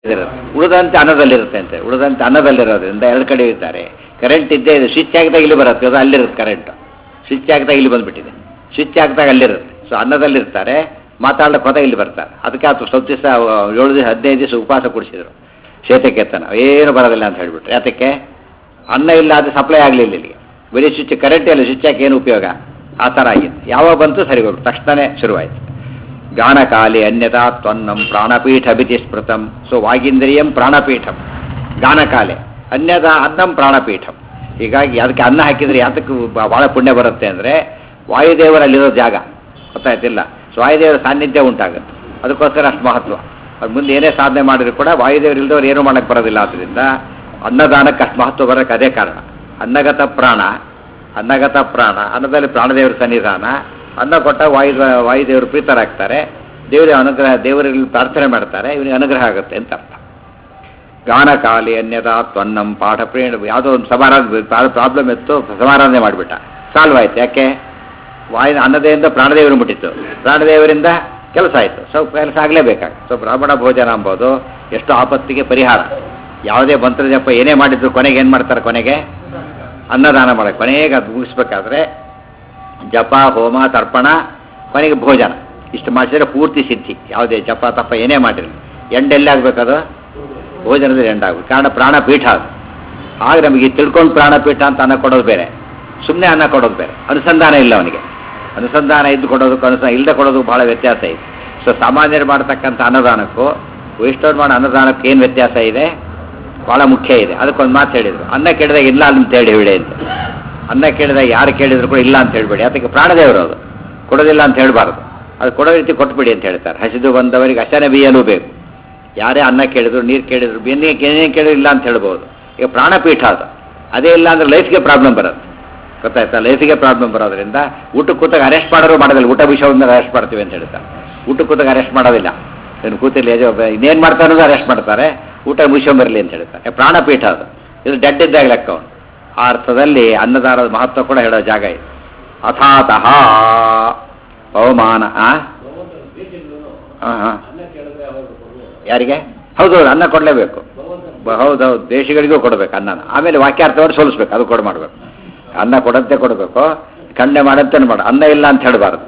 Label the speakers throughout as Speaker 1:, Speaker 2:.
Speaker 1: ಇದಿರುತ್ತೆ ಉಳಿದಂತೆ ಅನ್ನದಲ್ಲಿರುತ್ತೆ ಅಂತೆ ಉಳಿದಂತೆ ಅನ್ನದಲ್ಲಿರೋದ್ರಿಂದ ಎರಡು ಕಡೆ ಇರ್ತಾರೆ ಕರೆಂಟ್ ಇದ್ದೇ ಇದೆ ಸ್ವಿಚ್ ಹಾಕಿದಾಗ ಇಲ್ಲಿ ಬರುತ್ತೆ ಅದು ಅಲ್ಲಿರುತ್ತೆ ಕರೆಂಟ್ ಸ್ವಿಚ್ ಹಾಕಿದಾಗ ಇಲ್ಲಿ ಬಂದ್ಬಿಟ್ಟಿದೆ ಸ್ವಿಚ್ ಹಾಕಿದಾಗ ಅಲ್ಲಿರುತ್ತೆ ಸೊ ಅನ್ನದಲ್ಲಿರ್ತಾರೆ ಮಾತಾಡ್ಲಿಕ್ಕೆ ಹೋದಾಗ ಇಲ್ಲಿ ಬರ್ತಾರೆ ಅದಕ್ಕೆ ಆತು ಸ್ವಲ್ಪ ದಿವಸ ಏಳು ದಿವಸ ಹದಿನೈದು ದಿವಸ ಉಪವಾಸ ಕೊಡಿಸಿದ್ರು ಶೇತಕೆತ್ತನ ಏನು ಬರೋದಿಲ್ಲ ಅಂತ ಹೇಳ್ಬಿಟ್ರೆ ಯಾತಕ್ಕೆ ಅನ್ನ ಇಲ್ಲ ಅದು ಸಪ್ಲೈ ಆಗಲಿಲ್ಲ ಇಲ್ಲಿಗೆ ಬರೀ ಸ್ವಿಚ್ ಕರೆಂಟ್ ಇಲ್ಲ ಸ್ವಿಚ್ ಹಾಕಿ ಏನು ಉಪಯೋಗ ಆ ಥರ ಆಗಿತ್ತು ಯಾವಾಗ ಬಂತು ಸರಿ ಹೋಗ್ಬಿಟ್ಟು ತಕ್ಷಣವೇ ಶುರುವಾಯಿತು ಗಾನಕಾಲಿ ಅನ್ಯತಾ ತ್ವನ್ನಂ ಪ್ರಾಣಪೀಠ ಬಿತಿ ಸ್ಮೃತಂ ಸೊ ವಾಗೀಂದ್ರಿಯಂ ಪ್ರಾಣಪೀಠಂ ಗಾನಕಾಲೆ ಅನ್ಯತಾ ಅನ್ನಂ ಪ್ರಾಣಪೀಠಂ ಹೀಗಾಗಿ ಅದಕ್ಕೆ ಅನ್ನ ಹಾಕಿದ್ರೆ ಯಾತಕ್ಕೆ ಬ- ಬಹಳ ಪುಣ್ಯ ಬರುತ್ತೆ ಅಂದರೆ ವಾಯುದೇವರಲ್ಲಿರೋ ಜಾಗ ಗೊತ್ತಾಯ್ತಿಲ್ಲ ಸೊ ವಾಯುದೇವರ ಸಾನ್ನಿಧ್ಯ ಉಂಟಾಗುತ್ತೆ ಅದಕ್ಕೋಸ್ಕರ ಅಷ್ಟು ಮಹತ್ವ ಅದು ಮುಂದೆ ಏನೇ ಸಾಧನೆ ಮಾಡಿದ್ರು ಕೂಡ ವಾಯುದೇವರು ಇಲ್ದವ್ರು ಏನೂ ಮಾಡಕ್ಕೆ ಬರೋದಿಲ್ಲ ಆದ್ದರಿಂದ ಅನ್ನದಾನಕ್ಕೆ ಅಷ್ಟು ಮಹತ್ವ ಬರೋಕ್ಕೆ ಅದೇ ಕಾರಣ ಅನ್ನಗತ ಪ್ರಾಣ ಅನ್ನಗತ ಪ್ರಾಣ ಅನ್ನದಲ್ಲಿ ಪ್ರಾಣದೇವರ ಸನ್ನಿಧಾನ ಅನ್ನ ಕೊಟ್ಟ ವಾಯು ವಾಯುದೇವರು ಪ್ರೀತರಾಗ್ತಾರೆ ದೇವರ ಅನುಗ್ರಹ ದೇವರಲ್ಲಿ ಪ್ರಾರ್ಥನೆ ಮಾಡ್ತಾರೆ ಇವನಿಗೆ ಅನುಗ್ರಹ ಆಗುತ್ತೆ ಅಂತ ಅರ್ಥ ಗಾನಕಾಲಿ ಅನ್ಯತಾ ತ್ವನ್ನಂ ಪಾಠ ಪ್ರೇಣ ಯಾವುದೋ ಒಂದು ಸಮಾರಾಧನೆ ಪ್ರಾಬ್ಲಮ್ ಇತ್ತು ಸಮಾರಾಧನೆ ಮಾಡಿಬಿಟ್ಟ ಸಾಲ್ವ್ ಆಯ್ತು ಯಾಕೆ ವಾಯು ಅನ್ನದೆಯಿಂದ ಪ್ರಾಣದೇವರು ಮುಟ್ಟಿತ್ತು ಪ್ರಾಣದೇವರಿಂದ ಕೆಲಸ ಆಯಿತು ಸೊ ಕೆಲಸ ಆಗಲೇಬೇಕಾಗ ಸೊ ಬ್ರಾಹ್ಮಣ ಭೋಜನ ಅಂಬೋದು ಎಷ್ಟು ಆಪತ್ತಿಗೆ ಪರಿಹಾರ ಯಾವುದೇ ಮಂತ್ರ ಜಪ ಏನೇ ಮಾಡಿದ್ರು ಕೊನೆಗೆ ಏನು ಮಾಡ್ತಾರೆ ಕೊನೆಗೆ ಅನ್ನದಾನ ಮಾಡೋಕ್ಕೆ ಕೊನೆಗೆ ಅದು ಮುಗಿಸ್ಬೇಕಾದ್ರೆ ಜಪ ಹೋಮ ತರ್ಪಣ ಕೊನೆಗೆ ಭೋಜನ ಇಷ್ಟು ಮಾಡಿಸಿದ್ರೆ ಪೂರ್ತಿ ಸಿದ್ಧಿ ಯಾವುದೇ ಜಪ ತಪ ಏನೇ ಮಾಡಿರಲಿ ಎಂಡೆಲ್ಲಿ ಆಗಬೇಕದು ಭೋಜನದಲ್ಲಿ ಎಂಡಾಗಬೇಕು ಕಾರಣ ಪ್ರಾಣಪೀಠ ಅದು ಆಗ ನಮಗೆ ತಿಳ್ಕೊಂಡು ಪ್ರಾಣಪೀಠ ಅಂತ ಅನ್ನ ಕೊಡೋದು ಬೇರೆ ಸುಮ್ಮನೆ ಅನ್ನ ಕೊಡೋದು ಬೇರೆ ಅನುಸಂಧಾನ ಇಲ್ಲ ಅವನಿಗೆ ಅನುಸಂಧಾನ ಇದ್ದು ಕೊಡೋದಕ್ಕೂ ಅನುಸಂಧಾನ ಇಲ್ಲದೆ ಕೊಡೋದಕ್ಕೂ ಭಾಳ ವ್ಯತ್ಯಾಸ ಇದೆ ಸೊ ಸಾಮಾನ್ಯರು ಮಾಡ್ತಕ್ಕಂಥ ಅನ್ನದಾನಕ್ಕೂ ವೈಷ್ಣವ್ರು ಮಾಡೋ ಅನ್ನದಾನಕ್ಕೆ ಏನು ವ್ಯತ್ಯಾಸ ಇದೆ ಭಾಳ ಮುಖ್ಯ ಇದೆ ಅದಕ್ಕೊಂದು ಮಾತು ಹೇಳಿದರು ಅನ್ನ ಕೇಳಿದಾಗ ಇಲ್ಲ ಅಂತ ಹೇಳಿ ಹೇಳಿ ಅಂತ ಅನ್ನ ಕೇಳಿದಾಗ ಯಾರು ಕೇಳಿದ್ರು ಕೂಡ ಇಲ್ಲ ಅಂತ ಹೇಳ್ಬೇಡಿ ಅದಕ್ಕೆ ಪ್ರಾಣದೇವರು ಅದು ಕೊಡೋದಿಲ್ಲ ಅಂತ ಹೇಳಬಾರ್ದು ಅದು ಕೊಡೋ ರೀತಿ ಕೊಟ್ಬಿಡಿ ಅಂತ ಹೇಳ್ತಾರೆ ಹಸಿದು ಬಂದವರಿಗೆ ಹಸನೆ ಬೀಯಲು ಬೇಕು ಯಾರೇ ಅನ್ನ ಕೇಳಿದ್ರು ನೀರು ಕೇಳಿದ್ರು ಬೆನ್ನಿ ಏನೇನು ಕೇಳಿದ್ರು ಇಲ್ಲ ಅಂತ ಹೇಳ್ಬೋದು ಈಗ ಪ್ರಾಣಪೀಠ ಅದು ಅದೇ ಇಲ್ಲ ಅಂದ್ರೆ ಲೈಫ್ಗೆ ಪ್ರಾಬ್ಲಮ್ ಬರುತ್ತೆ ಗೊತ್ತಾಯ್ತಾ ಲೈಫಿಗೆ ಪ್ರಾಬ್ಲಮ್ ಬರೋದ್ರಿಂದ ಊಟಕ್ಕೆ ಕೂತಾಗ ಅರೆಸ್ಟ್ ಮಾಡೋರು ಮಾಡೋದಿಲ್ಲ ಊಟ ವಿಷಯದ ಅರೆಸ್ಟ್ ಮಾಡ್ತೀವಿ ಅಂತ ಹೇಳ್ತಾರೆ ಊಟಕ್ಕೆ ಕೂತಾಗ ಅರೆಸ್ಟ್ ಮಾಡೋದಿಲ್ಲ ಇನ್ನು ಕೂತಿಲ್ಲ ಇನ್ನೇನು ಮಾಡ್ತಾರೆ ಅನ್ನೋದು ಅರೆಸ್ಟ್ ಮಾಡ್ತಾರೆ ಊಟ ಮುಗಿಸ್ಕೊಂಬರಲಿ ಅಂತ ಹೇಳ್ತಾರೆ ಪ್ರಾಣಪೀಠ ಅದು ಇದು ಡೆಡ್ ಇದ್ದಾಗ ಲೆಕ್ಕ ಅವನು ಆ ಅರ್ಥದಲ್ಲಿ ಅನ್ನದಾನದ ಮಹತ್ವ ಕೂಡ ಹೇಳೋ ಜಾಗ ಇದೆ ಅಥಾತಃ ಅವಮಾನ ಆ? ಆ, ಆ. ಯಾರಿಗೆ ಹೌದೌದು ಅನ್ನ ಕೊಡಲೇಬೇಕು ಹೌದೌದು ದೇಶಗಳಿಗೂ ಕೊಡಬೇಕು ಅನ್ನನ ಆಮೇಲೆ ವಾಕ್ಯಾರ್ಥವನ್ನು ಸೋಲಿಸ್ಬೇಕು ಅದು ಕೊಡ ಮಾಡಬೇಕು ಅನ್ನ ಕೊಡಂತೆ ಕೊಡಬೇಕು ಖಂಡನೆ ಮಾಡಂತೆ ಮಾಡ ಅನ್ನ ಇಲ್ಲ ಅಂತ ಹೇಳಬಾರ್ದು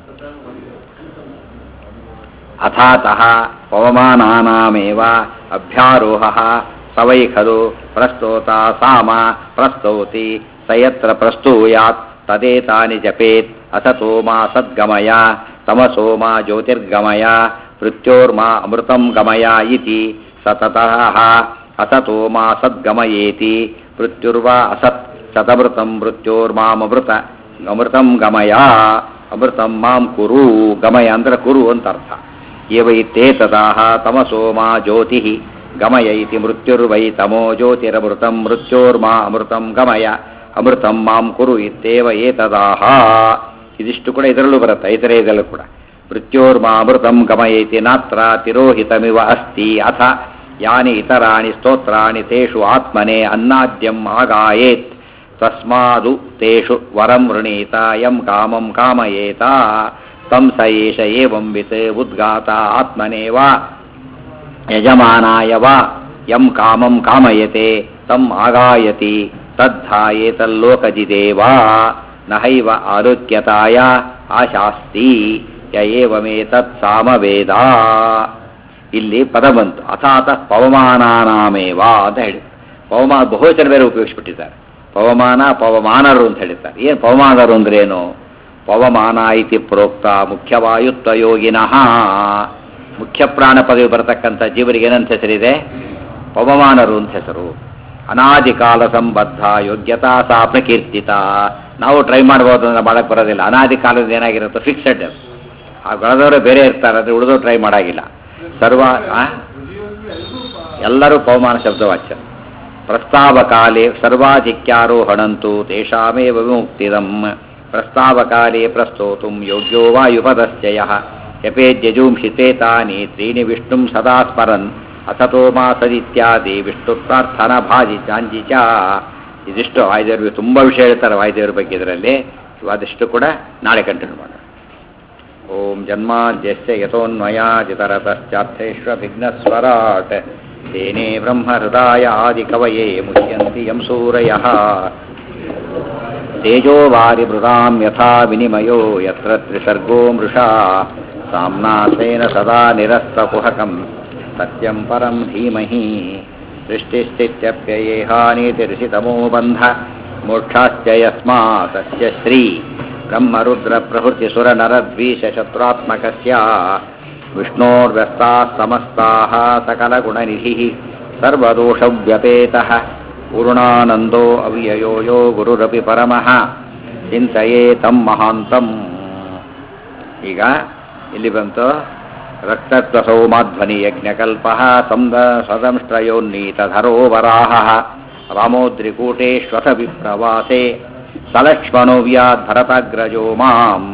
Speaker 1: ಅಥಾತಃ ಪವಮಾನಾನಾಮೇವ ಅಭ್ಯಾರೋಹ ಸವೈ ಖಲು ಪ್ರಸ್ತೋತ ಸಾಮ ಪ್ರಸ್ತೌತಿ ಸಯತ್ರ ಪ್ರಸ್ತೂಯಾತ್ ತದೇತಾನಿ ಜಪೇತ್ ಅಸತೋ ಮಾ ಸದ್ಗಮಯ ತಮಸೋ ಮಾ ಜ್ಯೋತಿರ್ಗಮಯ ಮೃತ್ಯೋರ್ಮಾ ಅಮೃತಂ ಗಮಯ ಇತಿ ಸತತಃ ಅಸತೋ ಮಾ ಸದ್ಗಮಯೇತಿ ಮೃತ್ಯುರ್ವಾ ಅಸತ್ ಸತಮೃತಂ ಮೃತ್ಯೋರ್ಮಾಮೃತ ಅಮೃತಂ ಗಮಯ ಅಮೃತಂ ಮಾಂ ಕುರು ಗಮಯ ಅಂದ್ರೆ ಕುರು ಅಂತ ಅರ್ಥ ಏವ ಇತ್ತೇತದಾಹ ತಮಸೋ ಮಾ ಜ್ಯೋತಿ ಗಮಯ ಇತಿ ಮೃತ್ಯುರ್ವೈ ತಮೋ ಜ್ಯೋತಿರಮೃತಂ ಮೃತ್ಯೋರ್ಮಾ ಅಮೃತಂ ಗಮಯ ಅಮೃತಂ ಮಾಂ ಕುರು ಇತ್ತೇವ ಏತದಾಹ ಇದಿಷ್ಟು ಕೂಡ ಇದರಲ್ಲೂ ಬರುತ್ತೆ ಇತರೆ ಇದರಲ್ಲೂ ಕೂಡ ಮೃತ್ಯೋರ್ಮಾ ಅಮೃತಂ ಗಮಯೇತಿ ನಾತ್ರ ತಿರೋಹಿತಮಿವ ಅಸ್ತಿ ಅಥ ಯಾನಿ ಇತರಾಣಿ ಸ್ತೋತ್ರಾಣಿ ತೇಷು ಆತ್ಮನೆ ಅನ್ನಾದ್ಯಂ ಆಗಾಯೇತ್ ತಸ್ಮಾದು ತೇಷು ವರಂ ವೃಣೀತ ಯಂ ಕಾಮಂ ಕಾಮಯೇತ ತಂ ಸ ಏಷ ಏವಂ ವಿತ್ ಉದ್ಗಾತ ಆತ್ಮನೇವ ಯಜಮಾನಾಯ ವಾ ಯಂ ಕಾಮಂ ಕಾಮಯತೆ ತಂ ಆಗಾಯತಿ ತದ್ಧಾಯೇತಲ್ಲೋಕಜಿದೇವಾ ನಹೈವ ಆರೋಗ್ಯತಾಯ ಆಶಾಸ್ತಿ ಯ ಏವಮೇತತ್ ಸಾಮವೇದ ಇಲ್ಲಿ ಪದ ಬಂತು ಅಥಾತ ಪವಮಾನಾನಾಮೇವ ಅಂತ ಹೇಳಿ ಪವಮಾನ ಬಹುವಚನ ಬೇರೆ ಉಪಯೋಗಿಸ್ಬಿಟ್ಟಿದ್ದಾರೆ ಪವಮಾನ ಪವಮಾನರು ಅಂತ ಹೇಳಿದ್ದಾರೆ ಏನು ಪವಮಾನರು ಅಂದ್ರೆ ಏನು ಪವಮಾನ ಇತಿ ಪ್ರೋಕ್ತ ಮುಖ್ಯವಾಯುತ್ವ ಯೋಗಿನಃ ಮುಖ್ಯ ಪ್ರಾಣ ಪದವಿ ಬರತಕ್ಕಂಥ ಜೀವರಿಗೆ ಏನಂತ ಹೆಸರಿದೆ ಪವಮಾನರು ಅಂತ ಹೆಸರು ಅನಾದಿ ಕಾಲ ಸಂಬದ್ಧ ಯೋಗ್ಯತಾ ಸಾ ಪ್ರಕೀರ್ತಿತ ನಾವು ಟ್ರೈ ಮಾಡ್ಬೋದು ಅಂದ್ರೆ ಮಾಡಕ್ಕೆ ಬರೋದಿಲ್ಲ ಅನಾದಿ ಕಾಲದ ಏನಾಗಿರುತ್ತೆ ಫಿಕ್ಸೆಡ್ ಅದು ಆ ಬೆಳೆದವರು ಬೇರೆ ಇರ್ತಾರೆ ಆದರೆ ಉಳಿದವರು ಟ್ರೈ ಮಾಡಾಗಿಲ್ಲ ಸರ್ವ ಆ? ಎಲ್ಲರೂ ಪವಮಾನ ಶಬ್ದವಾಚ್ಯ ಪ್ರಸ್ತಾವಕಾಲೆ ಸರ್ವಾಧಿಕ್ಯಾರೋಹಣಂತು ತೇಷಾಮೇವ ವಿಮುಕ್ತಿದಂ ಪ್ರಸ್ತಾವಕಾಲೆ ಪ್ರಸ್ತೋತು ಯೋಗ್ಯೋ ವಾಯುಪದಶ್ಚಯ ಯಪೇದ್ಯಜೂಂಷಿತೇತಾನಿ ತ್ರೀಣಿ ವಿಷ್ಣುಂ ಸದಾ ಸ್ಮರನ್ ಅಸತೋ ಮಾ ಸದಿತ್ಯಾದಿ ವಿಷ್ಣು ಪ್ರಾರ್ಥನಾ ಭಾಜಿ ಚಾಂಜಿ ಚ ಇದಿಷ್ಟು ವಾಯುದೇವ್ರಿಗೆ ತುಂಬ ವಿಷಯ ಹೇಳ್ತಾರೆ ವಾಯುದೇವ್ರ ಬಗ್ಗೆ ಇದರಲ್ಲಿ ಅದಷ್ಟು ಕೂಡ ನಾಳೆ ಕಂಟಿನ್ಯೂ ಮಾಡೋಣ ಓಂ ಜನ್ಮಾದ್ಯಸ್ಯ ಯತೋನ್ಮಯಾಜಿತರತಶ್ಚಾರ್ಥೇष्वभिघ्नस्वराट् तेने ब्रह्महृदाय आदिकवये मुह्यन्ति यं सूरयः तेजो वारिमृदां यथा विनिमयो यत्र त्रिसर्गो मृषा साम्नासेन सदा निरस्तकुहकं सत्यं परं धीमहि सृष्टिस्थित्यप्ययेहानीतिर्षितमो बन्ध मोक्षाश्च यस्मात् तस्य श्री ब्रह्मरुद्रप्रभृतिसुरनरद्वीषशत्रुरात्मकस्य विष्णोर्व्यस्ताः समस्ताः सकलगुणनिधिः सर्वदोषव्यपेतः पूर्णानन्दो अव्ययो यो ಗುರುರಪಿ ಪರಮಃ ಚಿಂತೆಯೇ ತಂ ಮಹಾಂತಂ ಈಗ ಇಲ್ಲಿ ಬಂತು ರಕ್ತತ್ವಸೌ ಮಾಧ್ವನಿ ಯಜ್ಞಕಲ್ಪ ಸಂದ ಸದಂಶ್ರಯೋನ್ನೀತಧರೋ ವರಾಹ ರಾಮೋದ್ರಿಕೂಟೇಶ್ವಥ ವಿಪ್ರವಾಸೆ ಸಲಕ್ಷ್ಮಣೋ ವ್ಯಾದ್ ಭರತಗ್ರಜೋ ಮಾಂ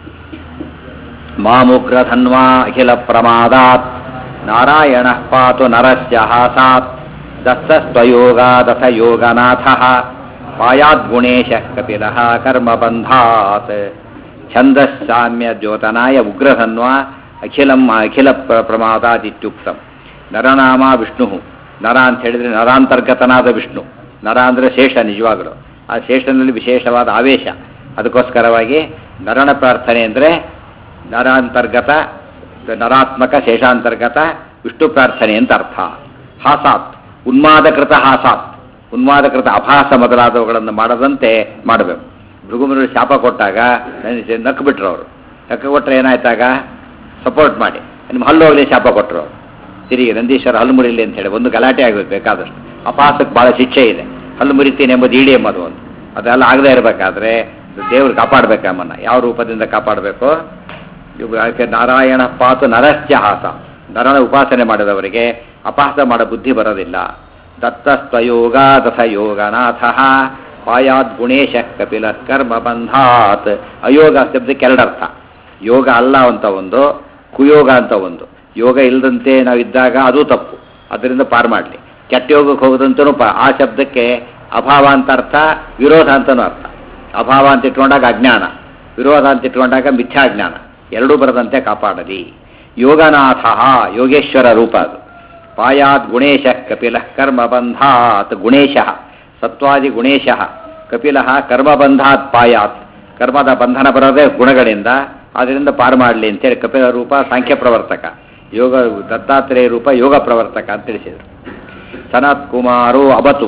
Speaker 1: ಮಾಮುಗ್ರಧನ್ವಾ ಅಖಿಲ ಪ್ರಮಾದಾತ್ ನಾರಾಯಣ ಪಾತು ನರಸ್ಯ ಹಾಸಾತ್ ದತ್ತಸ್ತ್ವಯೋಗಾದಥ ಯೋಗನಾಥ ಪಾಯಾದ್ಗುಣೇಶ ಕಪಿಲ ಕರ್ಮಬಂಧಾತ್ ಛಂದಸ್ಸಾಮ್ಯ ದ್ಯೋತನಾಯ ಉಗ್ರಧನ್ವ ಅಖಿಲಂ ಅಖಿಲ ಪ್ರ- ಪ್ರಮಾದಾದಿತ್ಯುಕ್ತಂ ನರನಾಮ ವಿಷ್ಣು ನರ ಅಂತ ಹೇಳಿದ್ರೆ ನರಾಂತರ್ಗತನಾದ ವಿಷ್ಣು ನರ ಅಂದರೆ ಶೇಷ ನಿಜವಾಗಲು ಆ ಶೇಷನಲ್ಲಿ ವಿಶೇಷವಾದ ಆವೇಶ ಅದಕ್ಕೋಸ್ಕರವಾಗಿ ನರನ ಪ್ರಾರ್ಥನೆ ಅಂದರೆ ನರಾಂತರ್ಗತ ನರಾತ್ಮಕ ಶೇಷಾಂತರ್ಗತ ವಿಷ್ಣು ಪ್ರಾರ್ಥನೆ ಅಂತ ಅರ್ಥ ಹಾಸಾತ್ ಉನ್ಮಾದಕೃತ ಹಾಸಾತ್ ಉನ್ಮಾದಕೃತ ಅಭಾಸ ಮೊದಲಾದವುಗಳನ್ನು ಮಾಡದಂತೆ ಮಾಡಬೇಕು ಭೃಗುಮರು ಶಾಪ ಕೊಟ್ಟಾಗ ನನಗೆ ನಕ್ಕು ಬಿಟ್ರು ಅವರು ನಕ್ಕು ಕೊಟ್ಟರೆ ಏನಾಯ್ತಾಗ ಸಪೋರ್ಟ್ ಮಾಡಿ ನಿಮ್ಮ ಹಲ್ಲು ಹೋಗಲಿ ಶಾಪ ಕೊಟ್ಟರು ಅವರು ತಿರುಗಿ ನಂದೀಶ್ವರ ಹಲ್ಲು ಮುರಿಲಿ ಅಂತ ಹೇಳಿ ಒಂದು ಗಲಾಟೆ ಆಗಬೇಕು ಬೇಕಾದಷ್ಟು ಅಪಾಸಕ್ಕೆ ಭಾಳ ಶಿಕ್ಷೆ ಇದೆ ಹಲ್ಲು ಮುರಿತೀನಿ ಎಂಬುದು ಇಡಿ ಎಂಬುದು ಒಂದು ಅದೆಲ್ಲ ಆಗದೇ ಇರಬೇಕಾದ್ರೆ ದೇವರು ಕಾಪಾಡಬೇಕು ನಮ್ಮನ್ನು ಯಾವ ರೂಪದಿಂದ ಕಾಪಾಡಬೇಕು ಇವು ಯಾಕೆ ನಾರಾಯಣ ಪಾತು ನರಸ್ಯ ಹಾಸ ನರನ ಉಪಾಸನೆ ಮಾಡಿದವರಿಗೆ ಅಪಹಾಸ ಮಾಡೋ ಬುದ್ಧಿ ಬರೋದಿಲ್ಲ ದತ್ತಸ್ತ್ವಯೋಗ ದಥ ಯೋಗನಾಥ ಪಾಯಾದ್ ಗುಣೇಶ ಕಪಿಲ ಕರ್ಮ ಬಂಧಾತ್ ಅಯೋಗ ಶಬ್ದಕ್ಕೆ ಎರಡರ್ಥ ಯೋಗ ಅಲ್ಲ ಅಂತ ಒಂದು ಕುಯೋಗ ಅಂತ ಒಂದು ಯೋಗ ಇಲ್ಲದಂತೆ ನಾವು ಇದ್ದಾಗ ಅದು ತಪ್ಪು ಅದರಿಂದ ಪಾರು ಮಾಡಲಿ ಕೆಟ್ಟ ಯೋಗಕ್ಕೆ ಹೋಗೋದಂತನೂ ಪ ಆ ಶಬ್ದಕ್ಕೆ ಅಭಾವ ಅಂತ ಅರ್ಥ ವಿರೋಧ ಅಂತನೂ ಅರ್ಥ ಅಭಾವ ಅಂತ ಇಟ್ಕೊಂಡಾಗ ಅಜ್ಞಾನ ವಿರೋಧ ಅಂತ ಇಟ್ಕೊಂಡಾಗ ಮಿಥ್ಯಾಜ್ಞಾನ ಎರಡೂ ಬರದಂತೆ ಕಾಪಾಡಲಿ ಯೋಗನಾಥ ಯೋಗೇಶ್ವರ ರೂಪ ಅದು ಪಾಯಾತ್ ಗುಣೇಶ ಕಪಿಲ ಕರ್ಮಬಂಧಾತ್ ಗುಣೇಶ ಸತ್ವಾದಿ ಗುಣೇಶ ಕಪಿಲ ಕರ್ಮಬಂಧಾತ್ ಪಾಯಾತ್ ಕರ್ಮದ ಬಂಧನ ಬರೋದೇ ಗುಣಗಳಿಂದ ಅದರಿಂದ ಪಾರು ಮಾಡಲಿ ಅಂತೇಳಿ ಕಪಿಲ ರೂಪ ಸಾಂಖ್ಯ ಪ್ರವರ್ತಕ ಯೋಗ ದತ್ತಾತ್ರೇಯ ರೂಪ ಯೋಗ ಪ್ರವರ್ತಕ ಅಂತ ತಿಳಿಸಿದರು ಸನತ್ ಕುಮಾರೋ ಅಬತು